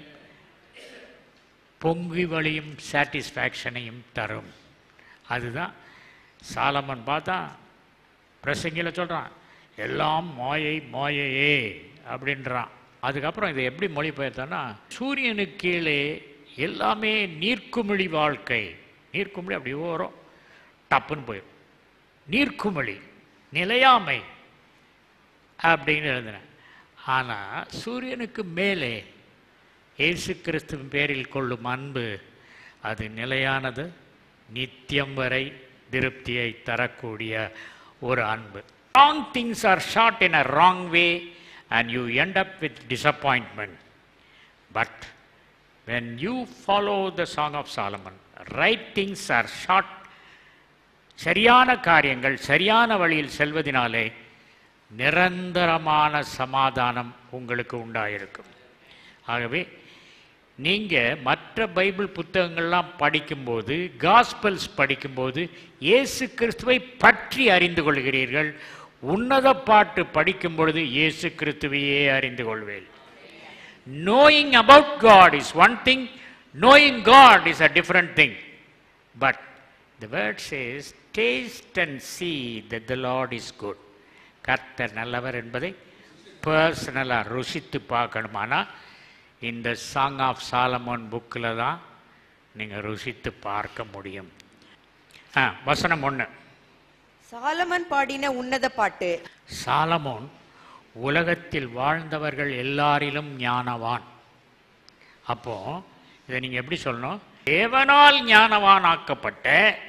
பொங்கி வழியும் சாட்டிஸ்ஃபேக்ஷனையும் தரும் அதுதான் சாலமன் பார்த்தா பிரசங்கில சொல்கிறான் எல்லாம் மாயை மாயையே அப்படின்றான் அதுக்கப்புறம் இதை எப்படி மொழிபெயர்த்தோன்னா சூரியனுக்கு கீழே எல்லாமே நீர்க்குமிழி வாழ்க்கை நீர்க்குமிழி அப்படி ஓரம் டப்புன்னு போயிடும் நீர்க்குமிழி நிலையாமை அப்படின்னு எழுதினேன் ஆனால் சூரியனுக்கு மேலே இயேசு கிறிஸ்துவின் பேரில் கொள்ளும் அன்பு அது நிலையானது நித்தியம் வரை திருப்தியை தரக்கூடிய ஒரு அன்பு wrong things are short in a wrong way and you end up with disappointment but when you follow the song of Solomon right things are short சரியான காரியங்கள் சரியான வழியில் செல்வதினாலே நிரந்தரமான சமாதானம் உங்களுக்கு உண்டாயிருக்கும் ஆகவே நீங்கள் மற்ற பைபிள் புத்தகங்கள்லாம் படிக்கும்போது காஸ்பல்ஸ் படிக்கும்போது இயேசு கிறிஸ்துவை பற்றி அறிந்து கொள்கிறீர்கள் உன்னத பாட்டு படிக்கும் பொழுது இயேசு கிறிஸ்துவையே அறிந்து கொள்வேன் knowing about God is one thing, knowing God is a different thing. But the word says, taste and see that the Lord is good. கர்த்தர் நல்லவர் என்பதை பர்சனலாக ருசித்து பார்க்கணுமானா இந்த சாங் ஆஃப் சாலமோன் புக்கில் தான் நீங்கள் ருசித்து பார்க்க முடியும் ஆ வசனம் ஒன்று சாலமன் பாடின உன்னத பாட்டு சாலமோன் உலகத்தில் வாழ்ந்தவர்கள் எல்லாரிலும் ஞானவான் அப்போ இதை நீங்க எப்படி சொல்லணும் தேவனால் ஞானவான் ஆக்கப்பட்ட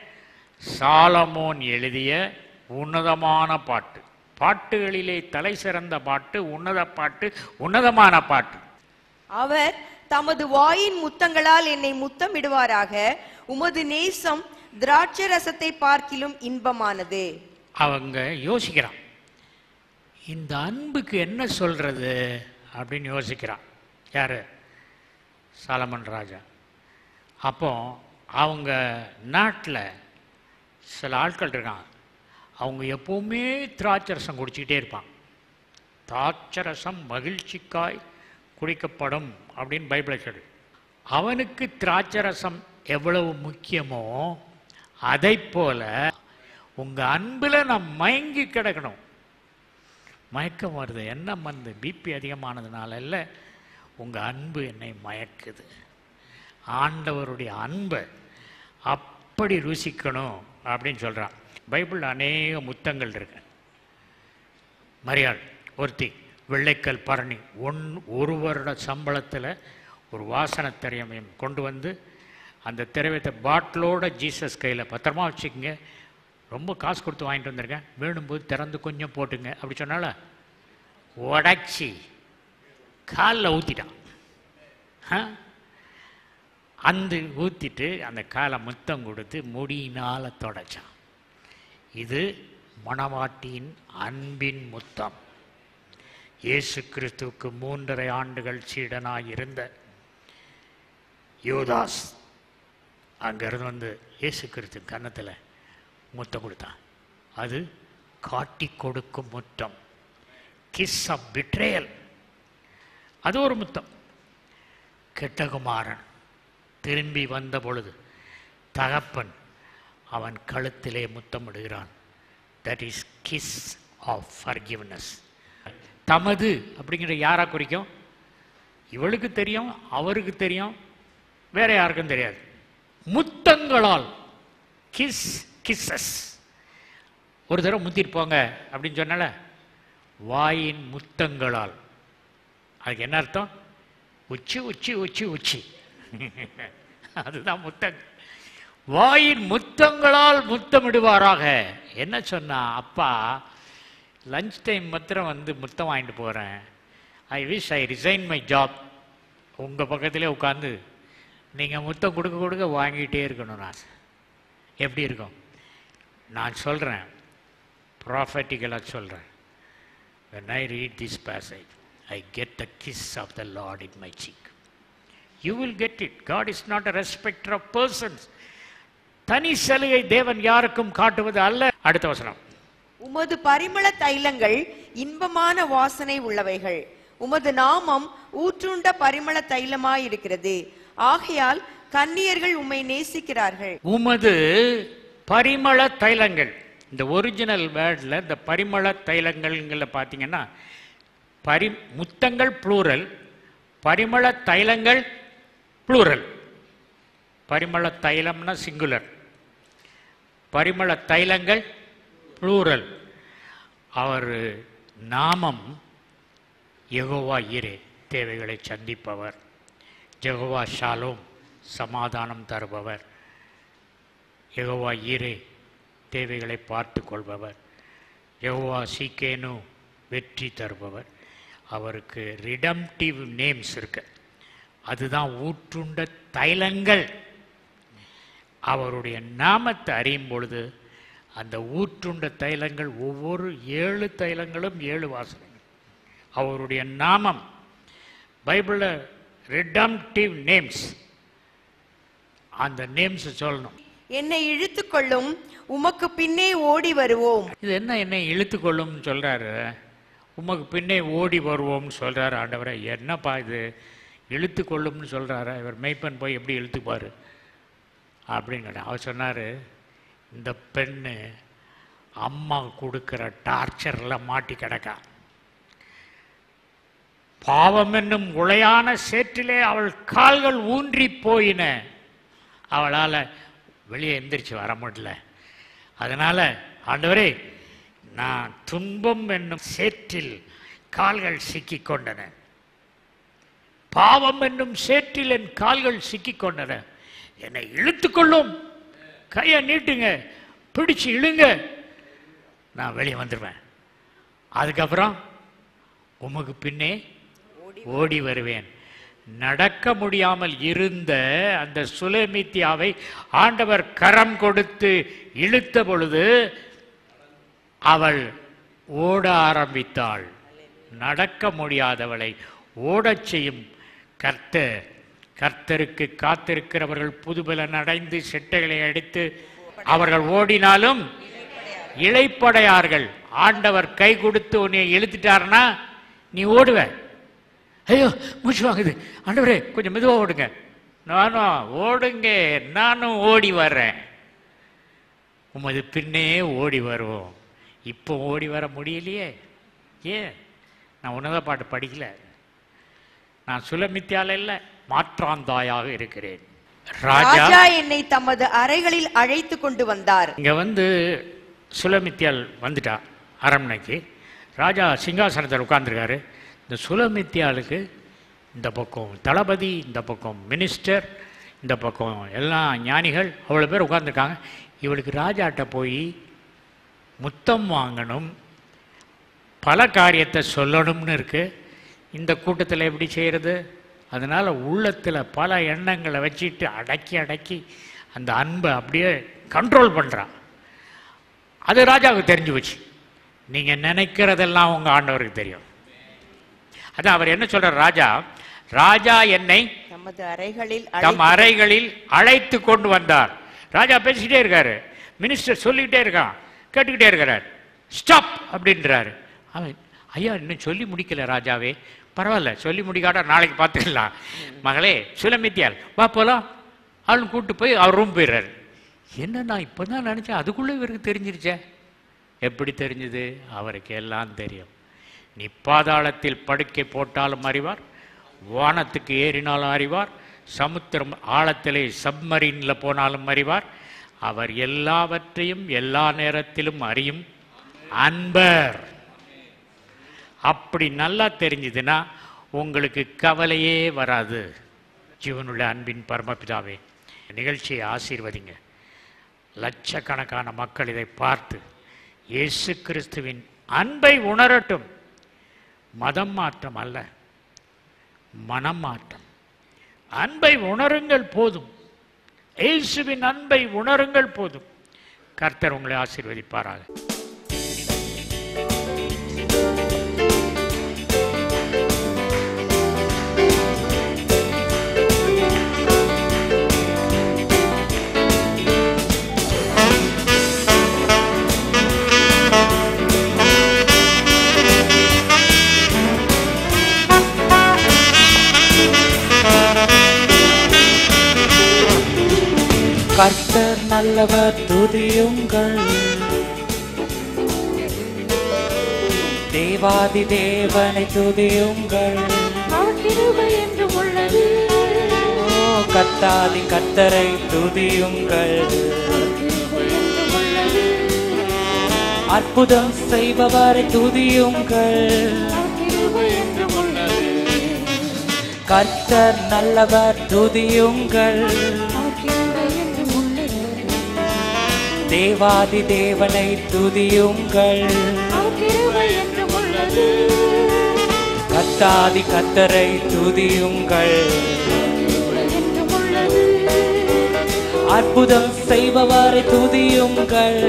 சாலமோன் எழுதிய உன்னதமான பாட்டு பாட்டுகளிலே தலை சிறந்த பாட்டு உன்னத பாட்டு உன்னதமான பாட்டு அவர் தமது வாயின் முத்தங்களால் என்னை முத்தமிடுவாராக உமது நேசம் திராட்சை ரசத்தை பார்க்கிலும் இன்பமானது அவங்க யோசிக்கிறான் இந்த அன்புக்கு என்ன சொல்றது அப்படின்னு யோசிக்கிறான் யாரு சாலமன் ராஜா அப்போ அவங்க நாட்டில் சில ஆட்கள் இருக்காங்க அவங்க எப்பவுமே திராட்சரசம் குடிச்சிக்கிட்டே இருப்பான் திராட்சரசம் மகிழ்ச்சிக்காய் குடிக்கப்படும் அப்படின்னு பைபிளை சொல்லு அவனுக்கு திராட்சரசம் எவ்வளவு முக்கியமோ அதை போல உங்க அன்புல நான் மயங்கி கிடக்கணும் மயக்கம் வருது என்ன வந்து பிபி அதிகமானதுனால இல்லை உங்கள் அன்பு என்னை மயக்குது ஆண்டவருடைய அன்பை அப்படி ருசிக்கணும் அப்படின்னு சொல்கிறான் பைபிள் அநேக முத்தங்கள் இருக்கு மரியாள் ஒருத்தி வெள்ளைக்கல் பரணி ஒன் ஒரு வருட சம்பளத்தில் ஒரு வாசனை திரையமையம் கொண்டு வந்து அந்த திரவியத்தை பாட்டிலோட ஜீசஸ் கையில் பத்திரமா வச்சுக்கோங்க ரொம்ப காசு கொடுத்து வாங்கிட்டு வந்திருக்கேன் வேணும்போது திறந்து கொஞ்சம் போட்டுங்க அப்படி சொன்னால உடச்சி காலில் ஊற்றிட்டான் ஆ? அந்த ஊற்றிட்டு அந்த காலை முத்தம் கொடுத்து முடியினால் தொடச்சான் இது மணவாட்டியின் அன்பின் முத்தம் இயேசு கிறிஸ்துவுக்கு மூன்றரை ஆண்டுகள் சீடனாய் இருந்த யோதாஸ் அங்கேருந்து வந்து இயேசு கிறிஸ்து கன்னத்தில் முத்தம் கொடுத்தான் அது காட்டி கொடுக்கும் முத்தம் கிஸ் ஆஃப் பிட்ரேயல் அது ஒரு முத்தம் கெட்டகுமாரன் திரும்பி வந்த பொழுது தகப்பன் அவன் கழுத்திலே முத்தமிடுகிறான் that is kiss of forgiveness தமது அப்படிங்கிற யாரா குறிக்கும் இவளுக்கு தெரியும் அவருக்கு தெரியும் வேற யாருக்கும் தெரியாது முத்தங்களால் கிஸ் கிஸ்ஸஸ் ஒரு தடவை முத்திட்டு போங்க அப்படின்னு சொன்னால வாயின் முத்தங்களால் அதுக்கு என்ன அர்த்தம் உச்சி உச்சி உச்சி உச்சி அதுதான் முத்தம் வாயின் முத்தங்களால் முத்தமிடுவாராக என்ன சொன்னா அப்பா லஞ்ச் டைம் மாத்திரம் வந்து முத்தம் வாங்கிட்டு போகிறேன் I wish I resign my job உங்கள் பக்கத்திலே உட்காந்து நீங்கள் முத்தம் கொடுக்க கொடுக்க வாங்கிட்டே இருக்கணும் நான் எப்படி இருக்கும் நான் சொல்கிறேன் ப்ராஃபட்டிக்கலாக சொல்கிறேன் when I read this passage, I get the kiss of the Lord in my cheek. You will get it. God is not a respecter of persons. தனி சலுகை தேவன் யாருக்கும் காட்டுவது அல்ல அடுத்த வசனம் உமது பரிமள தைலங்கள் இன்பமான வாசனை உள்ளவைகள் உமது நாமம் ஊற்றுண்ட பரிமள தைலமாயிருக்கிறது ஆகையால் கன்னியர்கள் உம்மை நேசிக்கிறார்கள் உமது பரிமள தைலங்கள் இந்த ஒரிஜினல் வேர்டில் இந்த பரிமள தைலங்கள்ங்கள பார்த்தீங்கன்னா பரி முத்தங்கள் ப்ளூரல் பரிமள தைலங்கள் ப்ளூரல் பரிமள தைலம்னா சிங்குலர் பரிமள தைலங்கள் ப்ளூரல் அவர் நாமம் யெகோவா ஈரே தேவைகளை சந்திப்பவர் ஜெகோவா ஷாலோம் சமாதானம் தருபவர் யெகோவா ஈரே தேவைகளை பார்த்து கொள்பவர் யெகோவா சீக்கேனு வெற்றி தருபவர் அவருக்கு ரிடம்டிவ் நேம்ஸ் இருக்கு அதுதான் ஊற்றுண்ட தைலங்கள் அவருடைய நாமத்தை அறியும் பொழுது அந்த ஊற்றுண்ட தைலங்கள் ஒவ்வொரு ஏழு தைலங்களும் ஏழு வாசனைகள் அவருடைய நாமம் பைபிளில் ரிடம்டிவ் நேம்ஸ் அந்த நேம்ஸ் சொல்லணும் என்னை இழுத்துக்கொள்ளும் உமக்கு பின்னே ஓடி வருவோம் இது என்ன என்னை இழுத்து கொள்ளும்னு சொல்கிறாரு உமக்கு பின்னே ஓடி வருவோம்னு சொல்கிறாரு ஆண்டவரை என்னப்பா இது இழுத்து கொள்ளும்னு சொல்கிறாரு இவர் மெய்ப்பன் போய் எப்படி இழுத்துப்பார் அப்படின்னு அவர் சொன்னார் இந்த பெண்ணு அம்மா கொடுக்குற டார்ச்சரில் மாட்டி கிடக்கா பாவம் என்னும் உளையான சேற்றிலே அவள் கால்கள் ஊன்றி போயின அவளால் வெளியே எந்திரிச்சு வர முடியல அதனால் ஆண்டவரே நான் துன்பம் என்னும் சேற்றில் கால்கள் சிக்கிக் கொண்டன பாவம் என்னும் சேற்றில் என் கால்கள் சிக்கிக் கொண்டன என்னை இழுத்துக்கொள்ளும் கையை நீட்டுங்க பிடிச்சு இழுங்க நான் வெளியே வந்துடுவேன் அதுக்கப்புறம் உமக்கு பின்னே ஓடி வருவேன் நடக்க முடியாமல் இருந்த அந்த சுலேமித்தியாவை ஆண்டவர் கரம் கொடுத்து இழுத்த பொழுது அவள் ஓட ஆரம்பித்தாள் நடக்க முடியாதவளை ஓடச் செய்யும் கர்த்தர் கர்த்தருக்கு காத்திருக்கிறவர்கள் புதுபலன் அடைந்து செட்டைகளை அடித்து அவர்கள் ஓடினாலும் இளைப்படையார்கள் ஆண்டவர் கை கொடுத்து உன்னை இழுத்துட்டாருன்னா நீ ஓடுவ ஐயோ மூச்சு வாங்குது ஆண்டவரே கொஞ்சம் மெதுவாக ஓடுங்க நானும் ஓடுங்க நானும் ஓடி வர்றேன் உமது பின்னே ஓடி வருவோம் இப்போ ஓடி வர முடியலையே ஏன் நான் உன்னத பாட்டு படிக்கல நான் சுலமித்தியால இல்லை மாற்றாந்தாயாக இருக்கிறேன் ராஜா ராஜா என்னை தமது அறைகளில் அழைத்து கொண்டு வந்தார் இங்கே வந்து சுலமித்தியால் வந்துட்டா அரண்மனைக்கு ராஜா சிங்காசனத்தில் உட்கார்ந்திருக்காரு இந்த சுலமித்தியாளுக்கு இந்த பக்கம் தளபதி இந்த பக்கம் மினிஸ்டர் இந்த பக்கம் எல்லாம் ஞானிகள் அவ்வளோ பேர் உட்கார்ந்திருக்காங்க இவளுக்கு ராஜாட்ட போய் முத்தம் வாங்கணும் பல காரியத்தை சொல்லணும்னு இருக்கு இந்த கூட்டத்தில் எப்படி செய்கிறது அதனால் உள்ளத்தில் பல எண்ணங்களை வச்சுட்டு அடக்கி அடக்கி அந்த அன்பை அப்படியே கண்ட்ரோல் பண்ணுறான் அது ராஜாவுக்கு தெரிஞ்சு போச்சு நீங்கள் நினைக்கிறதெல்லாம் உங்கள் ஆண்டவருக்கு தெரியும் அதான் அவர் என்ன சொல்றார் ராஜா ராஜா என்னை தமது அறைகளில் தம் அழைத்து அறைகளில் அழைத்து கொண்டு வந்தார் ராஜா பேசிக்கிட்டே இருக்காரு மினிஸ்டர் சொல்லிக்கிட்டே இருக்கான் கேட்டுக்கிட்டே இருக்கிறார் ஸ்டாப் அப்படின்றாரு அவன் ஐயா இன்னும் சொல்லி முடிக்கல ராஜாவே பரவாயில்ல சொல்லி முடிக்காட்டா நாளைக்கு பார்த்துக்கலாம் மகளே சுலமித்தியால் வா போலாம் அவளும் கூட்டு போய் அவர் ரூம் போயிடுறாரு என்ன நான் இப்போ தான் நினச்சேன் அதுக்குள்ளே இவருக்கு தெரிஞ்சிருச்சே எப்படி தெரிஞ்சது அவருக்கு எல்லாம் தெரியும் நீ பாதாளத்தில் படுக்கை போட்டாலும் அறிவார் வானத்துக்கு ஏறினாலும் அறிவார் சமுத்திரம் ஆழத்திலே சப்மரீனில் போனாலும் அறிவார் அவர் எல்லாவற்றையும் எல்லா நேரத்திலும் அறியும் அன்பர் அப்படி நல்லா தெரிஞ்சதுன்னா உங்களுக்கு கவலையே வராது ஜீவனுள்ள அன்பின் பரமபிதாவே நிகழ்ச்சியை ஆசீர்வதிங்க லட்சக்கணக்கான மக்கள் இதை பார்த்து இயேசு கிறிஸ்துவின் அன்பை உணரட்டும் மதம் மாற்றம் அல்ல மனம் மாற்றம் அன்பை உணருங்கள் போதும் இயேசுவின் அன்பை உணருங்கள் போதும் கர்த்தர் உங்களை ஆசீர்வதிப்பாராக ஆ நல்லவர் துதியுங்கள் தேவாதி தேவனை துதியுங்கள் ஓ கத்தாதி கத்தரை துதியுங்கள் அற்புதம் செய்பவரை துதியுங்கள் கர்த்தர் நல்லவர் துதியுங்கள் தேவாதி தேவனை துதியுங்கள் கத்தாதி கத்தரை துதியுங்கள் அற்புதம் செய்பவரை துதியுங்கள்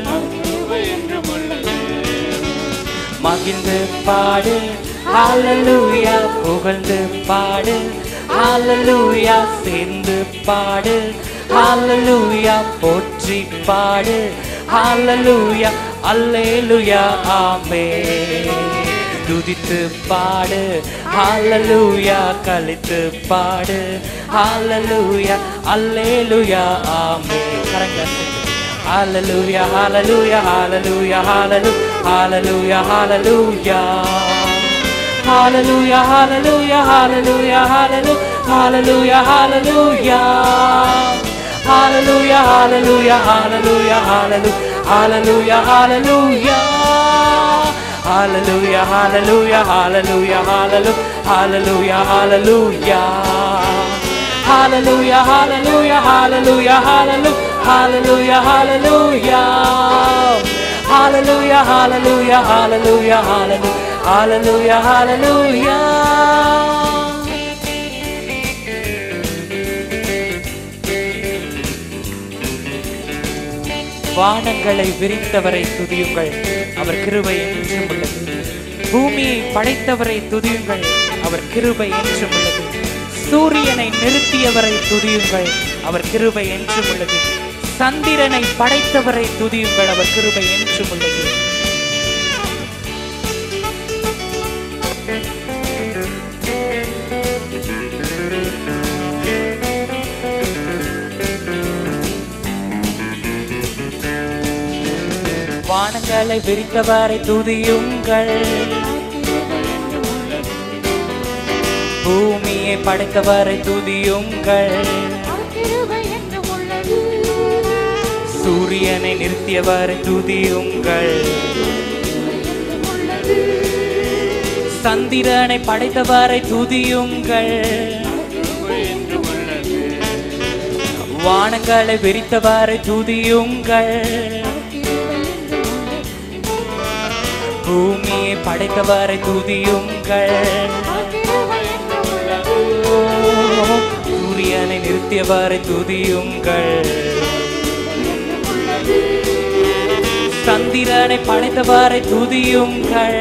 மகிழ்ந்து பாடு ஹalleluya புகழ்ந்து பாடு ஹalleluya சேர்ந்து பாடு ஹalleluya போற்றி பாடு ஹalleluya அல்லேலூயா ஆமென் துதித்து பாடு ஹalleluya கலித்து பாடு ஹalleluya அல்லேலூயா ஆமென் கரங்களை Hallelujah, hallelujah, hallelujah, hallelujah, hallelujah, hallelujah. Hallelujah, hallelujah, hallelujah, hallelujah, hallelujah, hallelujah. Hallelujah, hallelujah, hallelujah, hallelujah, hallelujah, hallelujah. Hallelujah, hallelujah, hallelujah, hallelujah, hallelujah, hallelujah. Hallelujah, hallelujah, hallelujah, hallelujah, hallelujah, hallelujah. Hallelujah, hallelujah, hallelujah, hallelujah, hallelujah, hallelujah. வானங்களை விரித்தவரை துதியுங்கள் அவர் கிருபை என்றும் உள்ளது பூமியை படைத்தவரை துதியுங்கள் அவர் கிருபை என்றும் உள்ளது சூரியனை நிறுத்தியவரை துதியுங்கள் அவர் கிருபை என்றும் உள்ளது சந்திரனை படைத்தவரை துதியுங்கள் அவர் கிருபை என்றும் உள்ளது வானங்களை விரித்தவரை துதியுங்கள் பூமியை படைத்தவரை துதியுங்கள் சூரியனை நிறுத்தியவரை துதியுங்கள் சந்திரனை படைத்தவரை துதியுங்கள் வானங்களை விரித்தவரை துதியுங்கள் பூமியை படைத்தவரை துதியுங்கள் சூரியனை நிறுத்தியவரை துதியுங்கள் சந்திரனை படைத்தவரை துதியுங்கள்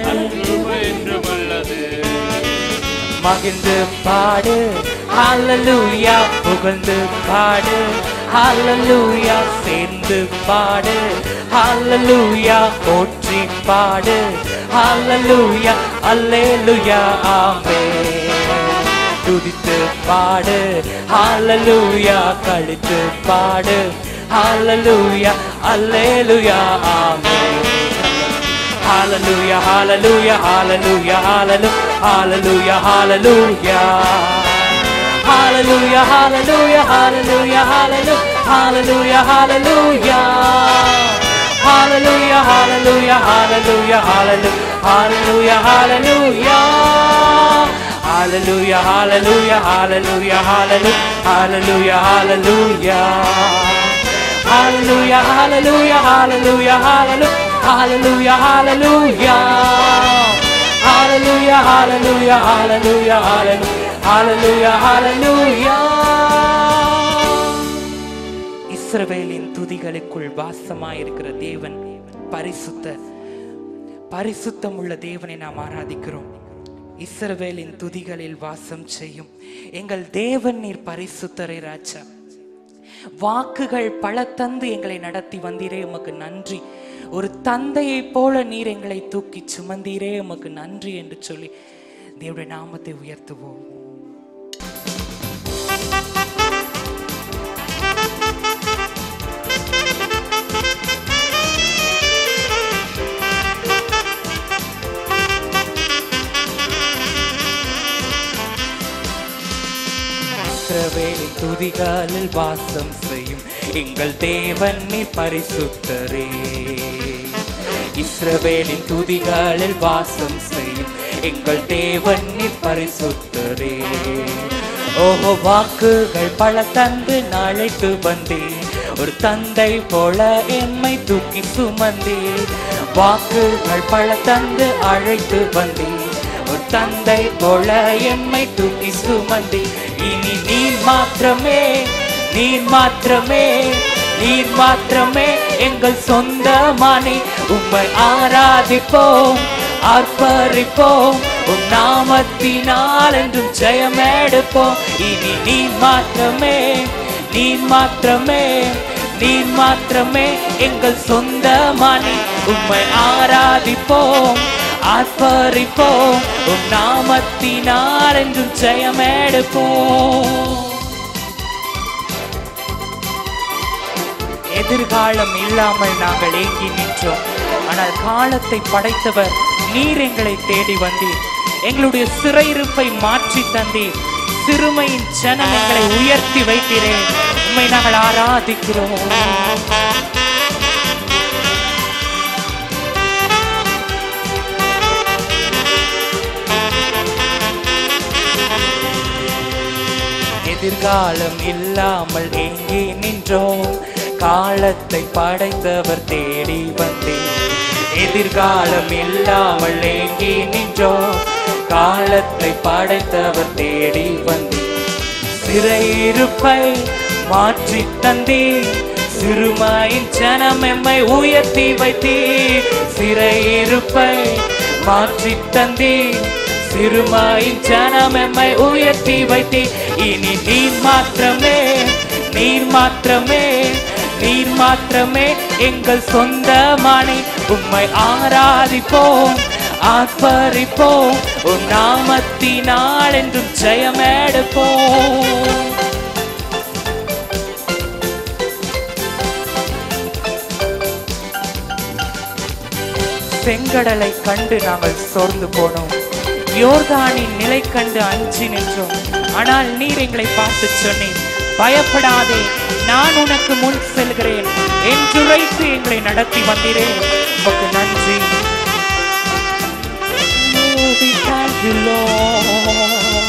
மகிழ்ந்து பாடு ஹalleluya புகழ்ந்து பாடு ஹalleluya சேர்ந்து பாடு ஹalleluya போற்றி பாடு ஹalleluya அல்லேலூயா ஆமென் துதித்து பாடு ஹalleluya கழித்து பாடு ஹalleluya அல்லேலூயா ஆமென் Hallelujah, hallelujah, hallelujah, hallelujah, hallelujah, hallelujah. Hallelujah, hallelujah, hallelujah, hallelujah, hallelujah, hallelujah. Hallelujah, hallelujah, hallelujah, hallelujah, hallelujah, hallelujah. Hallelujah, hallelujah, hallelujah, hallelujah, hallelujah, hallelujah. Hallelujah, hallelujah, hallelujah, hallelujah. Hallelujah, hallelujah. Hallelujah, hallelujah, hallelujah, hallelujah, hallelujah, hallelujah. இஸ்ரவேலின் துதிகளுக்குள் வாசமாயிருக்கிற தேவன் பரிசுத்த பரிசுத்தம் உள்ள தேவனை நாம் ஆராதிக்கிறோம் இஸ்ரவேலின் துதிகளில் வாசம் செய்யும் எங்கள் தேவன் நீர் பரிசுத்தரை ராஜா வாக்குகள் பல தந்து எங்களை நடத்தி வந்தீரே உமக்கு நன்றி ஒரு தந்தையைப் போல நீர் எங்களை தூக்கி சுமந்தீரே உமக்கு நன்றி என்று சொல்லி தேவனுடைய நாமத்தை உயர்த்துவோம் துதிகளில் வாசம் செய்யும் எங்கள் தேவன் நீர் பரிசுத்தரே இஸ்ரவேலின் துதிகளில் வாசம் செய்யும் எங்கள் தேவன் நீர் பரிசுத்தரே ஓஹோ வாக்குகள் பல தந்து நாளைத்து வந்தேன் ஒரு தந்தை போல என்னை தூக்கி சுமந்தேன் வாக்குகள் பல தந்து அழைத்து வந்தேன் ஒரு தந்தை போல என்னை தூக்கி சுமந்தேன் இனி நீர் மாத்திரமே நீர் மாத்திரமே நீர் மாத்திரமே எங்கள் சொந்தமானே உம்மை ஆராதிப்போம் ஆர்ப்பரிப்போம் உம் நாமத்தினால் என்றும் ஜெயமெடுப்போம் இனி நீர் மாத்திரமே நீர் மாத்திரமே நீர் மாத்திரமே எங்கள் சொந்தமானே உம்மை ஆராதிப்போம் ஆர்ப்பரிப்போம் உம் நாமத்தினால் என்றும் ஜெயமெடுப்போம் எதிர்காலம் இல்லாமல் நாங்கள் ஏங்கி நின்றோம் ஆனால் காலத்தை படைத்தவர் நீர் எங்களை தேடி வந்தீர் எங்களுடைய சிறையிருப்பை மாற்றி தந்தீர் சிறுமையின் ஜனம் எங்களை உயர்த்தி வைத்தீரே உம்மை நாங்கள் ஆராதிக்கிறோம் எதிர்காலம் இல்லாமல் எங்கே நின்றோம் காலத்தை படைத்தவர் தேடி வந்தேன் எதிர்காலம் இல்லாமல் எங்கே நின்றோம் காலத்தை படைத்தவர் தேடி வந்தேன் சிறையிருப்பை மாற்றி தந்தீர் சிறுமாயின் ஜனம் எம்மை உயர்த்தி வைத்தீர் சிறையிருப்பை மாற்றி தந்தீர் சிறுமாயின் ஜனம் எம்மை உயர்த்தி வைத்தீர் இனி நீர் மாத்திரமே நீர் மாத்திரமே நீர் மாத்திரமே எங்கள் சொந்தமானே உம்மை ஆராதிப்போம் ஆர்ப்பரிப்போம் உன் நாமத்தினால் என்றும் ஜெயமெடுப்போம் செங்கடலை கண்டு நாங்கள் சோர்ந்து போனோம் யோர்தானின் நிலை கண்டு அஞ்சி நின்றோம் ஆனால் நீர் எங்களை பார்த்து சொன்னேன் பயப்படாதே நான் உனக்கு முன் செல்கிறேன் என்றுரைத்து எங்களை நடத்தி வந்தீரேன் உமக்கு நன்றி Lord, we thank you, Lord.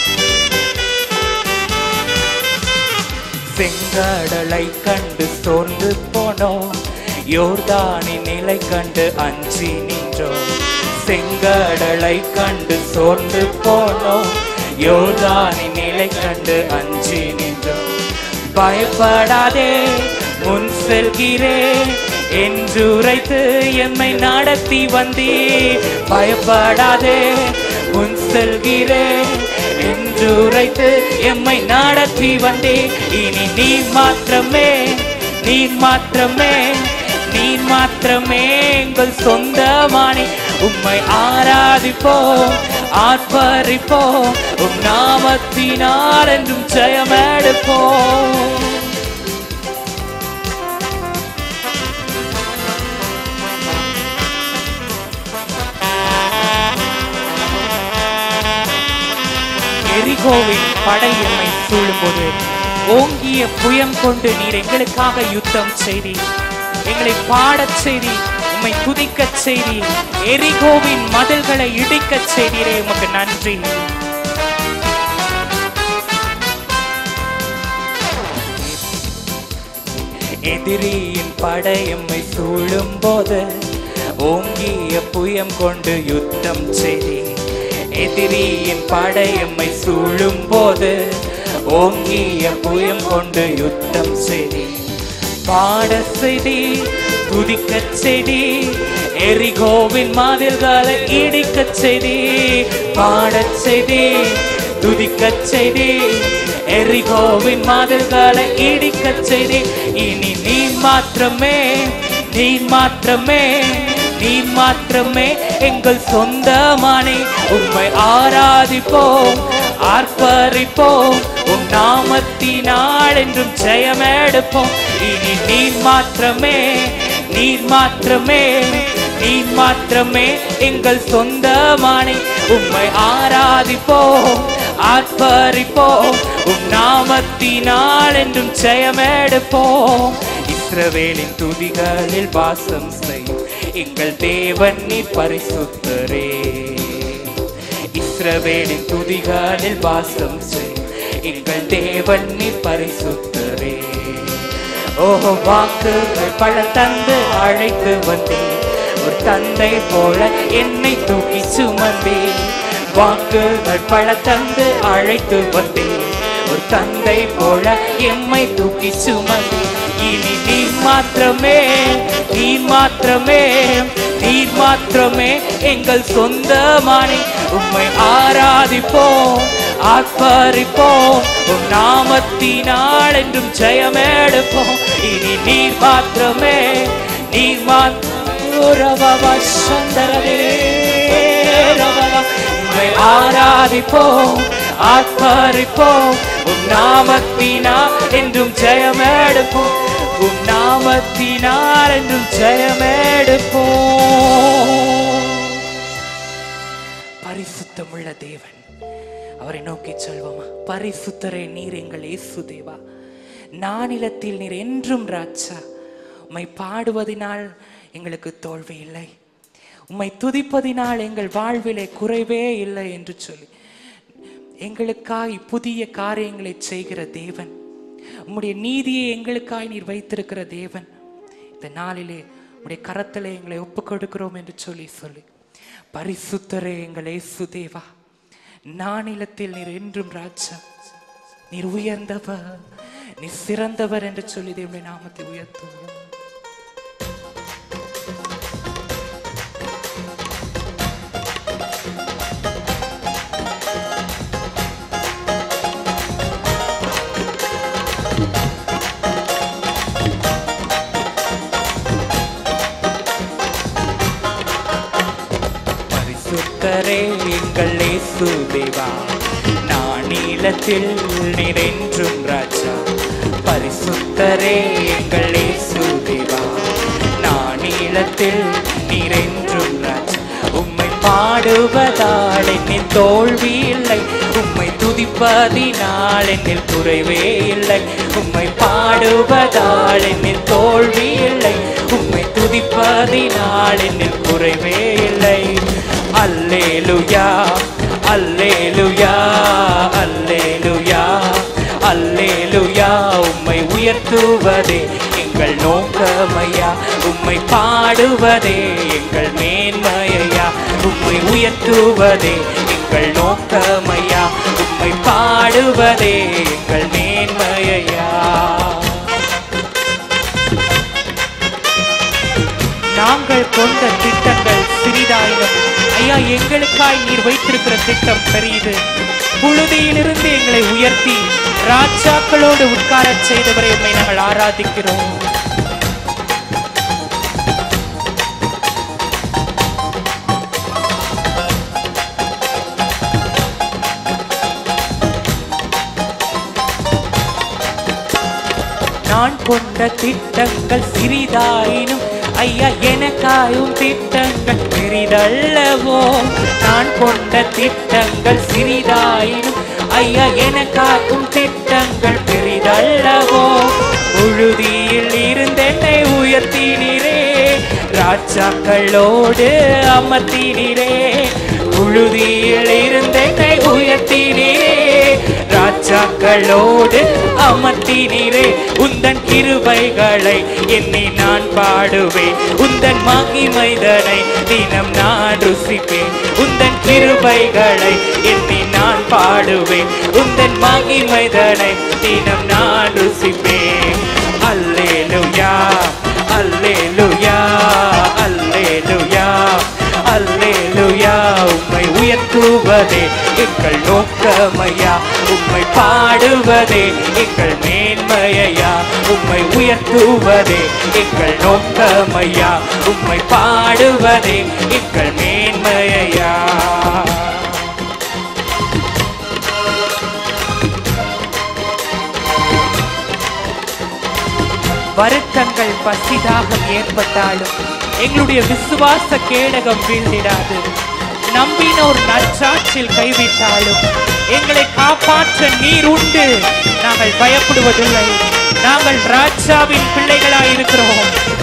செங்கடலை கண்டு சோர்ந்து போனோம் யோர்தானின் நிலை கண்டு அஞ்சி நின்றோம் செங்கடலை கண்டு சோர்ந்து போனோம் யோர்தானின் நிலை கண்டு அஞ்சி நின்றோம் பயப்படாதே முன் செல்கிறேன் என்று உரைத்து எம்மை நடத்தி வந்தீர் பயப்படாதே முன் செல்கிறேன் என்று உரைத்து எம்மை நடத்தி வந்தே இனி நீர் மாத்திரமே நீர் மாத்திரமே நீர் மாத்திரமே எங்கள் சொந்தமானே உம்மை ஆராதிப்போம் ஆர்ப்பரிப்போம் உம் நாமத்தினால் என்றும் ஜெயமெடுப்போம் எரிகோவின் படை எம்மை சூழும்போது ஓங்கிய புயம் கொண்டு நீர் எங்களுக்காக யுத்தம் செய்தி எங்களை பாடச் செய்தி உம்மை துதிக்கச் செய்தி எரிகோவின் மதில்களை இடிக்கச் செய்தீரே உமக்கு நன்றி எதிரியின் படையம்மை சூழும் போது ஓங்கிய புயம் கொண்டு யுத்தம் செய்தி எதிரியின் படையம்மை சூழும் போது ஓங்கிய புயம் கொண்டு யுத்தம் செய்தி பாட செய்தி துதிக்கச் செய்தி எரிகோவின் மாதில்களை இடிக்கச் செய்தி பாடச் செய்தி துதிக்கச் செய்தி எரிகோவின் மாதில்களை இடிக்கச் செய்தி இனி நீ மாத்திரமே நீ மாத்திரமே நீ மாத்திரமே எங்கள் சொந்தமானே உம்மை ஆராதிப்போம் ஆர்ப்பரிப்போம் உம் நாமத்தினால் என்றும் ஜெயமெடுப்போம் இனி நீர் மாத்திரமே நீர் மாத்திரமே நீர் மாத்திரமே எங்கள் சொந்தமானே உம்மை ஆராதிப்போம் ஆர்ப்பரிப்போம் உம் நாமத்தினால் என்றும் ஜெயமெடுப்போம் இஸ்ரவேலின் துதிகளில் வாசம் செய்யும் எங்கள் தேவன் நீ பரிசுத்தரே இஸ்ரவேலின் துதிகளில் வாசம் செய்யும் எங்கள் தேவன் நீ பரிசுத்தரே ஓஹோ வாக்குகள் பல தந்து அழைத்து வந்தேன் ஒரு தந்தை போல என்னை தூக்கி சுமந்தேன் வாக்குகள் பல தந்து அழைத்து வந்தேன் ஒரு தந்தை போல எம்மை தூக்கி சுமந்தேன் இனி நீ மாத்திரமே நீ மாத்திரமே நீர் மாத்திரமே எங்கள் சொந்தமானே உம்மை ஆராதிப்போம் ஆர்ப்பரிப்போம் உம் நாமத்தினால் என்றும் ஜெயமெடுப்போம் இனி நீர் மாத்திரமே நீர் மாத்திரவா சந்தரவே உம்மை ஆராதிப்போம் ஆர்ப்பரிப்போம் உம் நாமத்தினால் என்றும் ஜெயமெடுப்போம் உம் நாமத்தினால் என்றும் ஜெயமெடுப்போம் பரிசுத்தமுள்ள தேவன் அவரை நோக்கி சொல்வோமா பரிசுத்தரே நீர் எங்கள் இயேசு தேவா நானிலத்தில் நீர் என்றும் ராஜா உம்மை பாடுவதினால் எங்களுக்கு தோல்வி இல்லை உம்மை துதிப்பதினால் எங்கள் வாழ்விலே குறைவே இல்லை என்று சொல்லி எங்களுக்காய் புதிய காரியங்களை செய்கிற தேவன் உம்முடைய நீதியை எங்களுக்காய் நீர் வைத்திருக்கிற தேவன் இந்த நாளிலே உம்முடைய கரத்திலே எங்களை ஒப்புக் கொடுக்கிறோம் என்று சொல்லி சொல்லி பரிசுத்தரே எங்கள் இயேசு தேவா நானிலத்தில் நீர் என்றும் ராஜா நீர் உயர்ந்தவர் நீர் சிறந்தவர் என்று சொல்லி தேவனுடைய நாமத்தை உயர்த்துவோம் பரிசுத்தரே எங்கள் இயேசு தேவா நானிலத்தில் நிறைன்றும் ராஜா பரிசுத்தரே எங்கள் இயேசு தேவா நானிலத்தில் நிறைன்றும் ராஜா உம்மை பாடுவதால் என்னில் தோல்வி இல்லை உம்மை துதிப்பதினால் என்னில் குறைவே இல்லை உம்மை பாடுவதால் என்னில் தோல்வி இல்லை உம்மை துதிப்பதினால் என்னில் குறைவே இல்லை அல்லேலுயா அல்லேலுயா அல்லேலுயா அல்லேலுயா உம்மை உயர்த்துவதே எங்கள் நோக்கமையா உம்மை பாடுவதே எங்கள் மேன்மையா உம்மை உயர்த்துவதே எங்கள் நோக்கமையா உம்மை பாடுவதே எங்கள் மேன்மையா நாங்கள் கொண்ட திட்டங்கள் சிறிதாயினும் ஐயா எங்களுக்காய் நீர் வைத்திருக்கிற திட்டம் பெரியது புழுதியிலிருந்து எங்களை உயர்த்தி ராஜாக்களோடு உட்காரச் செய்தவரை உண்மை நாங்கள் ஆராதிக்கிறோம் நான் கொண்ட திட்டங்கள் சிறிதாயினும் ஐயா எனக்காயும் திட்டங்கள் பெரிதல்லவோ நான் கொண்ட திட்டங்கள் சிறிதாயினும் ஐயா எனக்காக்கும் திட்டங்கள் பெரிதல்லவோ புழுதியில் இருந்தென்னை உயர்த்தினீரே ராஜாக்களோடு அமர்த்தினீரே புழுதியில் இருந்தென்னை உயர்த்தினீரே ராஜாக்களோடு அமர்த்தினீரே உந்தன் கிருபைகளை எண்ணி நான் பாடுவேன் உந்தன் மகிமைதனை தினம் நான் ருசிப்பேன் உந்தன் கிருபைகளை எண்ணி நான் பாடுவேன் உந்தன் மகிமைதனை தினம் நான் ருசிப்பேன் அல்லேலுயா அல்லேலுயா அல்லேலுயா அல்லேலுயா உம்மை உயர்த்துவதே எங்கள் நோக்கமையா உம்மை பாடுவதே எங்கள் மேன்மையா உம்மை உயர்த்துவதே எங்கள் நோக்கமையா உம்மை பாடுவதே எங்கள் மேன்மையா வருத்தங்கள் பசிதாகம் ஏற்பட்டாலும் எங்களுடைய விசுவாச கேடகம் வீழ்ந்திடாது நம்பினோர் நற்சாற்றில் கைவிட்டாலும் எங்களை காப்பாற்ற நீர் உண்டு நாங்கள் பயப்படுவதில்லை நாங்கள் ராஜாவின் பிள்ளைகளாய் இருக்கிறோம்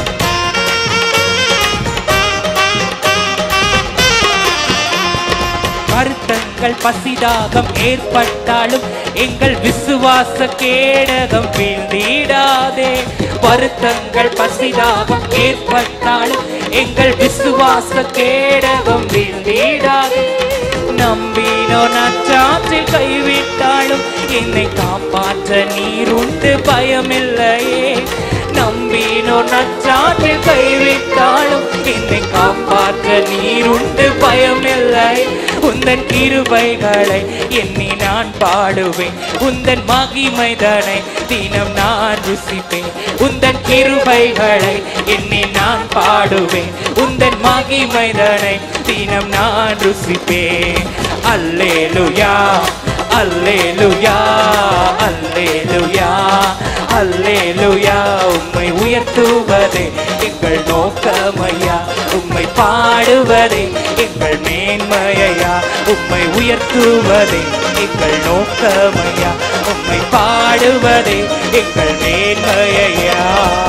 வருத்தங்கள் பசிதாகம் ஏற்பட்டாலும் எங்கள் விசுவாச கேடகம் வீழ்ந்திடாதே வருத்தங்கள் பசிதாகம் ஏற்பட்டாலும் எங்கள் விசுவாச கேடகம் வீழ்ந்திடாதே நம்பினோ நச்சாற்றில் கைவிட்டாலும் என்னை காப்பாற்ற நீர் உண்டு பயமில்லையே நம்பினோ நச்சாற்றில் கைவிட்டாலும் என்னை காப்பாற்ற நீர் உண்டு பயமில்லை உந்தன் கிருபைகளை எண்ணி நான் பாடுவேன் உந்தன் மகிமைதனை தினம் நான் ருசிப்பேன் உந்தன் கிருபைகளை எண்ணி நான் பாடுவேன் உந்தன் மகிமைதனை தினம் நான் ருசிப்பேன் அல்லேலுயா அல்லேலுயா அல்லேலுயா அல்லேலுயா உம்மை உயர்த்துவதே எங்கள் நோக்கமையா உம்மை பாடுவதே எங்கள் மேன்மையா உம்மை உயர்த்துவதே எங்கள் நோக்கமையா உம்மை பாடுவதே எங்கள் மேன்மையா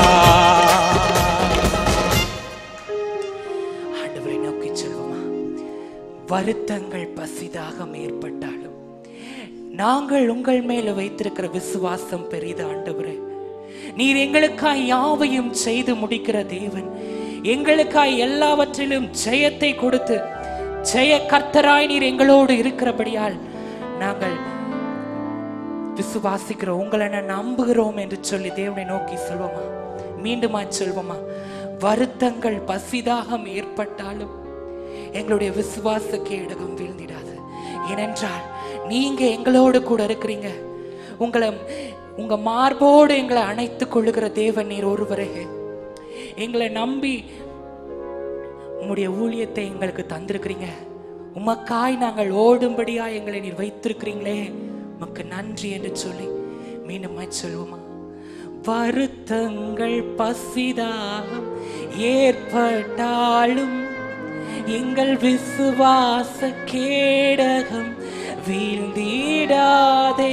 ஆண்டவரை நோக்கி செல்வோமா வருத்தங்கள் பசிதாகம் ஏற்பட்டாலும் நாங்கள் உங்கள் மேல வைத்திருக்கிற விசுவாசம் பெரிது ஆண்டவரே நீர் எங்களுக்காய் யாவையும் செய்து முடிக்கிற தேவன் எங்களுக்காய் எல்லாவற்றிலும் ஜெயத்தை கொடுத்து ஜெய கர்த்தராய் நீர் எங்களோடு இருக்கிறபடியால் நாங்கள் விசுவாசிக்கிறோம் உங்களை நான் நம்புகிறோம் என்று சொல்லி தேவனை நோக்கி சொல்வோமா மீண்டுமா சொல்வோமா வருத்தங்கள் பசிதாகம் ஏற்பட்டாலும் எங்களுடைய விசுவாச கேடகம் வீழ்ந்திடாது ஏனென்றால் நீங்க எங்களோடு கூட இருக்கிறீங்க உங்களை உங்க மார்போடு எங்களை அணைத்துக் கொள்ளுகிற தேவன் நீர் ஒருவரே எங்களை நம்பி உம்முடைய ஊழியத்தை எங்களுக்கு தந்திருக்கிறீங்க உமக்காய் நாங்கள் ஓடும்படியா எங்களை நீர் வைத்திருக்கிறீங்களே உமக்கு நன்றி என்று சொல்லி மீண்டும் சொல்லுவோமா வருத்தங்கள் பசிதாகம் ஏற்பட்டாலும் எங்கள் விசுவாச கேடகம் வீழ்ந்திடாதே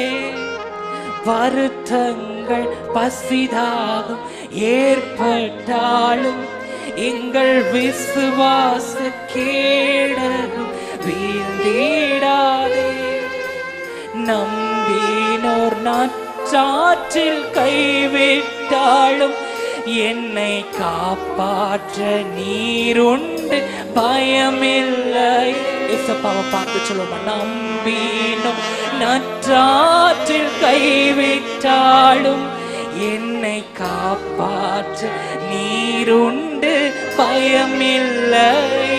வருத்தங்கள் பசிதாகம் ஏற்பட்டாலும் எங்கள் விசுவாச கேடகம் வீழ்ந்திடாதே நம்பினோர் நற்றாற்றில் கைவிட்டாலும் என்னை காப்பாற்ற நீருண்டு பயமில்லை இசப்பாவை பார்த்து சொல்லுவோமா நம்பினோம் நற்றாற்றில் கைவிட்டாலும் என்னை காப்பாற்ற நீருண்டு பயமில்லை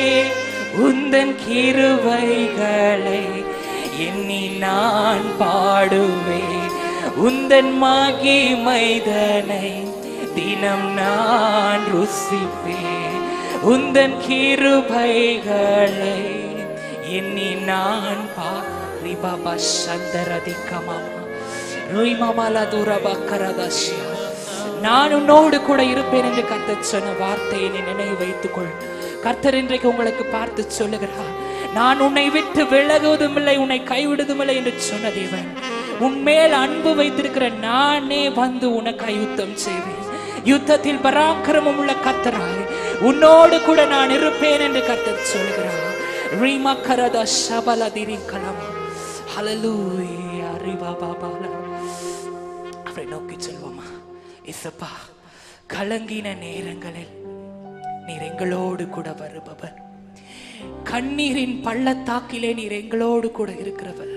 உந்தன் கிருவைகளை எண்ணி நான் பாடுவேன் உந்தன் மகிமைதனை தினம் நான் ருசிப்பேன் உந்தன் கிருபைகளை எண்ணி நான் பாரி பாபா சந்தரதி கமாமா ருய்மமல துரபக்கரதஷ்யா நான் உன்னோடு கூட இருப்பேன் என்று கர்த்தர் சொன்ன வார்த்தையை நீ நினைவு வைத்துக்கொள் கர்த்தர் இன்றைக்கு உங்களுக்கு பார்த்து சொல்லுகிறார் நான் உன்னை விட்டு விலகுவதும் இல்லை உன்னை கைவிடுவதும் இல்லை என்று சொன்ன தேவன் உன்மேல் அன்பு வைத்திருக்கிற நானே வந்து உனக்கு யுத்தம் செய்வேன் யுத்தத்தில் பராக்கிரமம் உள்ள கர்த்தராய் உன்னோடு கூட நான் இருப்பேன் என்று கர்த்தர் சொல்கிறார் ரீமா கரத சபல திரி கலமா ஹalleluya ரிபா பாபால அவரை நோக்கி செல்வோமா இசப்பா கலங்கின நேரங்களில் நீர் எங்களோடு கூட வருபவர் கண்ணீரின் பள்ளத்தாக்கிலே நீர் எங்களோடு கூட இருக்கிறவர்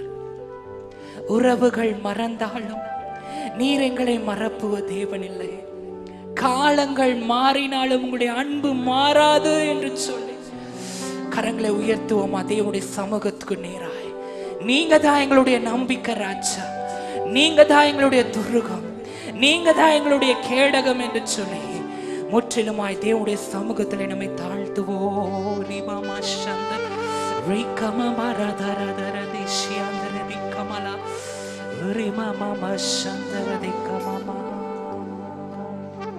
உறவுகள் மறந்தாலும் நீர் எங்களை மறப்புவ தேவனில்லை காலங்கள் மாறினாலும் உங்களுடைய அன்பு மாறாது என்று சொல்லி கரங்களை உயர்த்துவோமா தேவனுடைய சமூகத்துக்கு நேராய் நீங்க தான் எங்களுடைய நம்பிக்கை ராஜா நீங்க தான் எங்களுடைய துருகம் நீங்க தான் எங்களுடைய கேடகம் என்று சொல்லி முற்றிலுமாய் தேவனுடைய சமூகத்தில் நம்மை தாழ்த்துவோ ரிமமா சந்தர் ரிகம மரதரதர திஷ்யாந்தர திக்கமலா ரிமம சந்தர திக்கமமா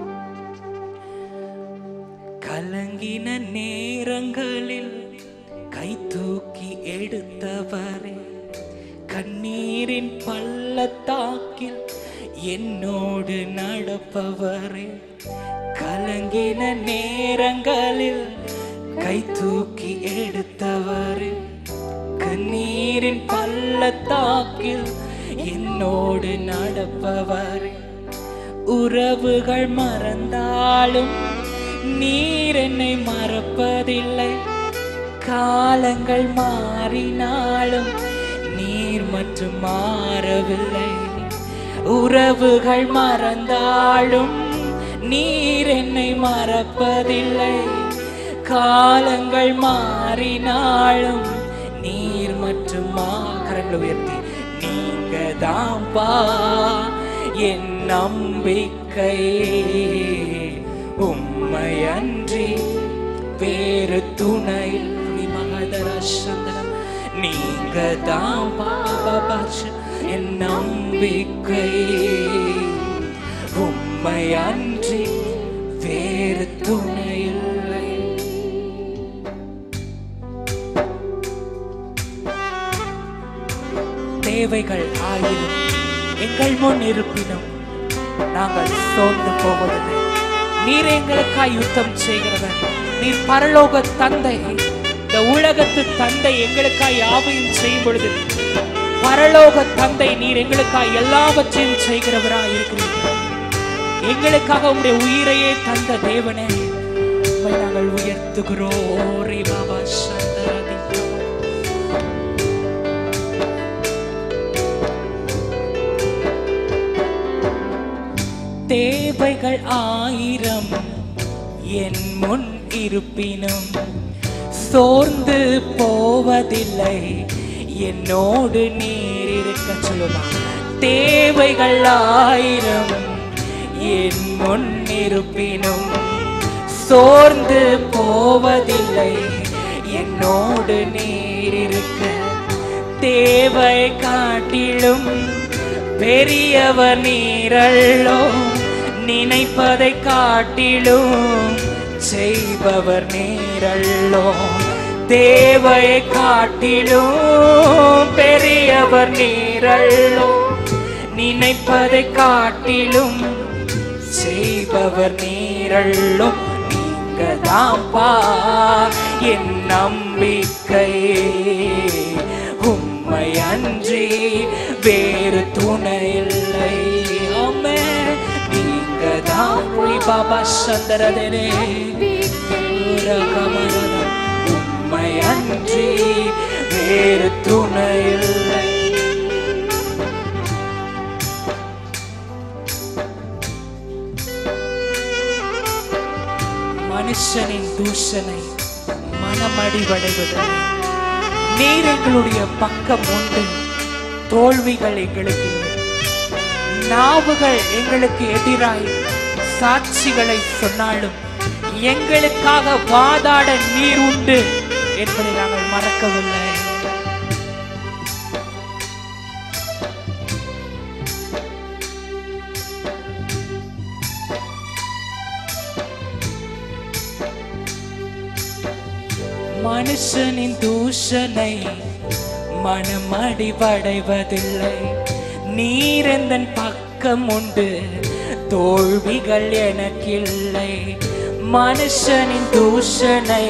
கலங்கின நேரங்களில் கை தூக்கி எடுத்தவரே கண்ணீரின் பள்ளத்தாக்கில் என்னோடு நடப்பவரே கலங்கின நேரங்களில் கை தூக்கி எடுத்தவரே கண்ணீரின் பள்ளத்தாக்கில் என்னோடு நடப்பவரே உறவுகள் மறந்தாலும் நீர் என்னை மறப்பதில்லை காலங்கள் மாறினாலும் நீர் மட்டும் மாறவில்லை உறவுகள் மறந்தாலும் நீர் என்னை மறப்பதில்லை காலங்கள் மாறினாலும் நீர் மற்றும் கரங்களை உயர்த்தி நீங்க தாம்பா என் நம்பிக்கை உம்மை அன்றி வேறு துணை மகதரசந்தனம் நீங்க தாம்பா என் நம்பிக்கை உம்மை அன்றி வேறு துணை இல்லை தேவைகள் ஆயிரம் எங்கள் முன் இருப்பினும் நாங்கள் சோர்ந்து போவதில்லை நீர் எங்களுக்காய் யுத்தம் செய்கிறவர் நீர் பரலோக தந்தை இந்த உலகத்து தந்தை எங்களுக்காய் யாவையும் செய்யும் பொழுது பரலோக தந்தை நீர் எங்களுக்காய் எல்லாவற்றையும் செய்கிறவராய் இருக்கிறீர்கள் எங்களுக்காக உங்களுடைய உயிரையே தந்த தேவனே உம்மை நாங்கள் உயர்த்துகிறோம் ரே பாபா சந்தராதி தேவைகள் ஆயிரம் என் முன் இருப்பினும் சோர்ந்து போவதில்லை என்னோடு நீர் இருக்க சொல்லுமா தேவைகள் ஆயிரம் என் முன் இருப்பினும் சோர்ந்து போவதில்லை என்னோடு நீர் இருக்க தேவை காட்டிலும் பெரியவர் நீரல்லோ நினைப்பதை காட்டிலும் செய்பவர் நீரல்லோ தேவையை காட்டிலும் பெரியவர் நீரல்லோ நினைப்பதை காட்டிலும் செய்பவர் நீரல்லோ நீங்க தாம்பா என் நம்பிக்கை உம்மை அன்றி வேறு துணை இல்லை ஆமே நீங்க தான் போய் பாபா சந்திரதனே உம்மை அன்றி வேறு துணை இல்லை மனுஷனின் தூஷனை மனமடிவடைவதில்லை நீர் எங்களுடைய பக்கம் உண்டு தோல்விகள் எங்களுக்கு இல்லை நாவுகள் எங்களுக்கு எதிராய் சாட்சிகளை சொன்னாலும் எங்களுக்காக வாதாட நீர் உண்டு என்பதை நாங்கள் மறக்கவில்லை மனுஷனின் தூஷனை மனமடிவடைவதில்லை நீரெந்தன் பக்கம் உண்டு தோல்விகள் எனக்கில்லை மனுஷனின் தூஷனை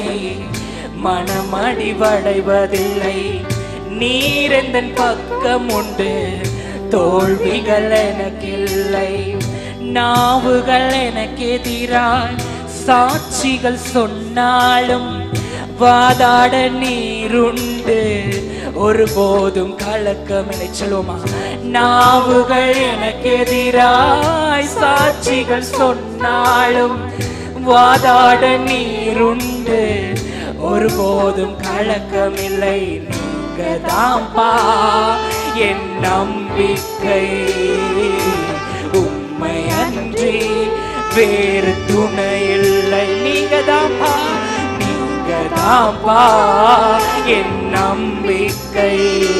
மனமடிவடைவதில்லை நீரெந்தன் பக்கம் உண்டு தோல்விகள் எனக்கில்லை நாவுகள் எனக்கு எதிராய் சாட்சிகள் சொன்னாலும் வாதாட நீருண்டு ஒருபோதும் கலக்கமில்லை சொல்லுமா நாவுகள் எனக்கு எதிராய் சாட்சிகள் சொன்னாலும் வாதாட நீருண்டு ஒருபோதும் கலக்கமில்லை நீங்க தாம்பா என் நம்பிக்கை உம்மை அன்றி வேறு துணை இல்லை நீங்க தாம்பா நீங்க தாம்பா என் நம்பிக்கை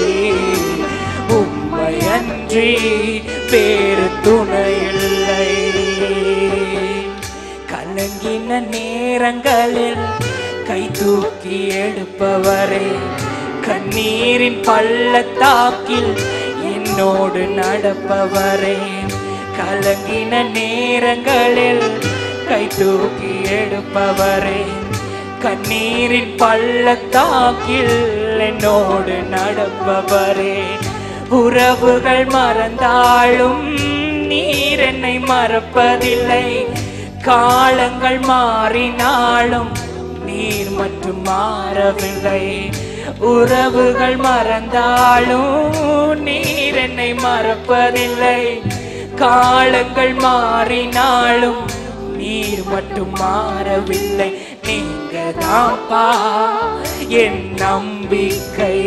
உம்மை அன்றி வேறு துணை இல்லை கலங்கின நேரங்களில் கை தூக்கி எடுப்பவரே கண்ணீரின் பள்ளத்தாக்கில் என்னோடு நடப்பவரே கலங்கின நேரங்களில் கை தூக்கி எடுப்பவரே கண்ணீரின் பள்ளத்தாக்கில் என்னோடு நடப்பவரே உறவுகள் மறந்தாலும் நீர் என்னை மறப்பதில்லை காலங்கள் மாறினாலும் நீர் மட்டும் மாறவில்லை உறவுகள் மறந்தாலும் நீர் என்னை மறப்பதில்லை காலங்கள் மாறினாலும் நீர் மட்டும் மாறவில்லை நீங்க தான்ப்பா என் நம்பிக்கை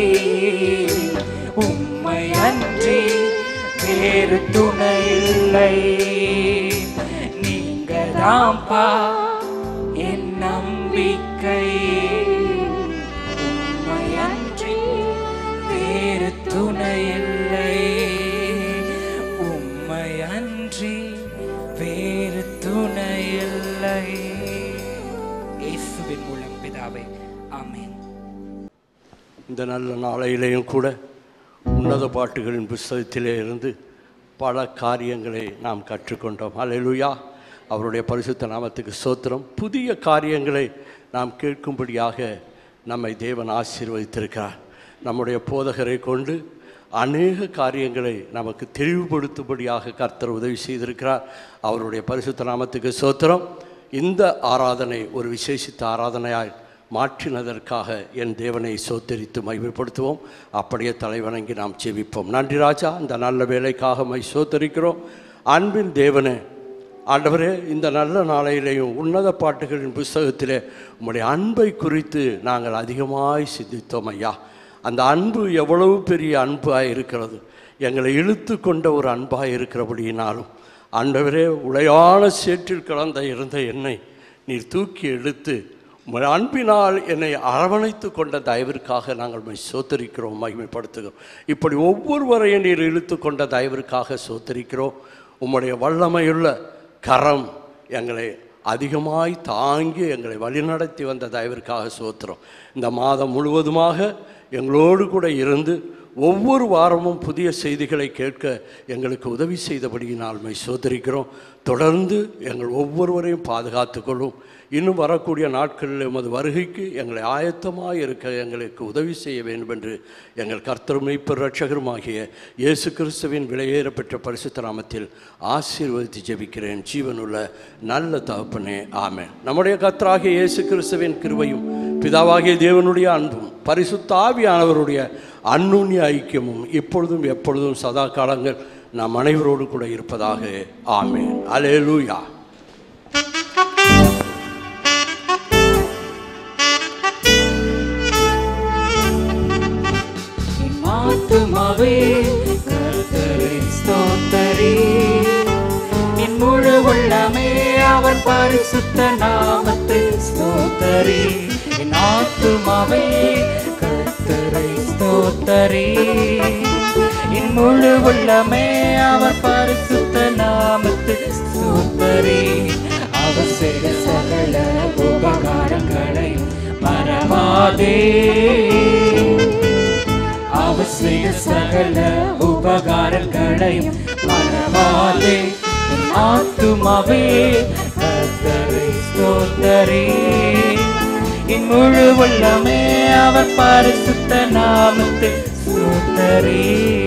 உம்மை அன்றி வேறு துணை இல்லை நீங்க தான்ப்பா என் நம்பிக்கை உம்மை அன்றி வேறு துணை இல்லை உம்மை அன்றி வேறு துணை இல்லை இயேசுவின் மூலம் பிதாவே ஆமென் இந்த நல்ல நாளையிலேயும் கூட உன்னத பாட்டுகளின் புஸ்தகத்திலே இருந்து பல காரியங்களை நாம் கற்றுக்கொண்டோம் அல்லேலூயா அவருடைய பரிசுத்த நாமத்துக்கு சோத்திரம் புதிய காரியங்களை நாம் கேட்கும்படியாக நம்மை தேவன் ஆசீர்வதித்திருக்கிறார் நம்முடைய போதகரை கொண்டு அநேக காரியங்களை நமக்கு தெளிவுபடுத்தும்படியாக கர்த்தர் உதவி செய்திருக்கிறார் அவருடைய பரிசுத்த நாமத்துக்கு சோத்திரம் இந்த ஆராதனை ஒரு விசேஷித்த ஆராதனையாய் மாற்றினதற்காக என் தேவனை சோத்தரித்து மகிமைப்படுத்துவோம் அப்படியே தலைவணங்கி நாம் செவிப்போம் நன்றி ராஜா இந்த நல்ல வேலைக்காக மை சோத்தரிக்கிறோம் அன்பின் தேவனே ஆண்டவரே இந்த நல்ல நாளையிலேயும் உன்னத பாட்டுகளின் புஸ்தகத்திலே உம்முடைய அன்பை குறித்து நாங்கள் அதிகமாய் சிந்தித்தோம் ஐயா அந்த அன்பு எவ்வளவு பெரிய அன்பாக இருக்கிறது எங்களை இழுத்து கொண்ட ஒரு அன்பாக இருக்கிறபடியினாலும் ஆண்டவரே உளையான சேற்றில் கலந்த இருந்த என்னை நீர் தூக்கி எடுத்து உம்முடைய அன்பினால் என்னை அரவணைத்து கொண்ட தயவிற்காக நாங்கள் உம்மை சோத்தரிக்கிறோம் மகிமைப்படுத்துகிறோம் இப்படி ஒவ்வொருவரையும் நீர் இழுத்து கொண்ட தயவிற்காக சோத்தரிக்கிறோம் உம்முடைய வல்லமையுள்ள கரம் எங்களை அதிகமாய் தாங்கி எங்களை வழிநடத்தி வந்த தயவிற்காக சோத்திரம் இந்த மாதம் முழுவதுமாக எங்களோடு கூட இருந்து ஒவ்வொரு வாரமும் புதிய செய்திகளை கேட்க எங்களுக்கு உதவி செய்தபடியினால் மை சோதரிக்கிறோம் தொடர்ந்து எங்கள் ஒவ்வொருவரையும் பாதுகாத்துக்கொள்ளும் இன்னும் வரக்கூடிய நாட்களில் எமது வருகைக்கு எங்களை ஆயத்தமாக இருக்க எங்களுக்கு உதவி செய்ய வேண்டும் என்று எங்கள் கர்த்தரும் மெய்ப்பர் ரட்சகருமாகிய இயேசு கிறிஸ்துவின் விலையேற பெற்ற பரிசுத்த நாமத்தில் ஆசீர்வதித்து ஜெபிக்கிறேன் ஜீவனுள்ள நல்ல தகப்பனே ஆமென் நம்முடைய கர்த்தராகிய இயேசு கிறிஸ்துவின் கிருபையும் பிதாவாகிய தேவனுடைய அன்பும் பரிசுத்த ஆவியானவருடைய அந்நுண்ணிய ஐக்கியமும் இப்பொழுதும் எப்பொழுதும் சதா காலங்கள் நாம் அனைவரோடு கூட இருப்பதாக ஆமென் அலேலூயா ஆத்துமாவே கர்த்தரை ஸ்தோத்தரி என் முழு உள்ளமே அவர் பரிசுத்த நாமத்தை ஸ்தோத்தரி என் ஆத்துமாவே கர்த்தரை ஸ்தோத்தரி என் முழு உள்ளமே அவர் பரிசுத்த நாமத்தை ஸ்தோத்தரி அவர் செய்த சகல உபகாரங்களை மறவாதே அவசிய சகல உபகாரங்களையும் மறவாதே என் ஆத்துமாவே கர்த்தரை ஸ்தோத்தரி என் முழு உள்ளமே அவர் பரிசுத்த நாமத்தை ஸ்தோத்தரி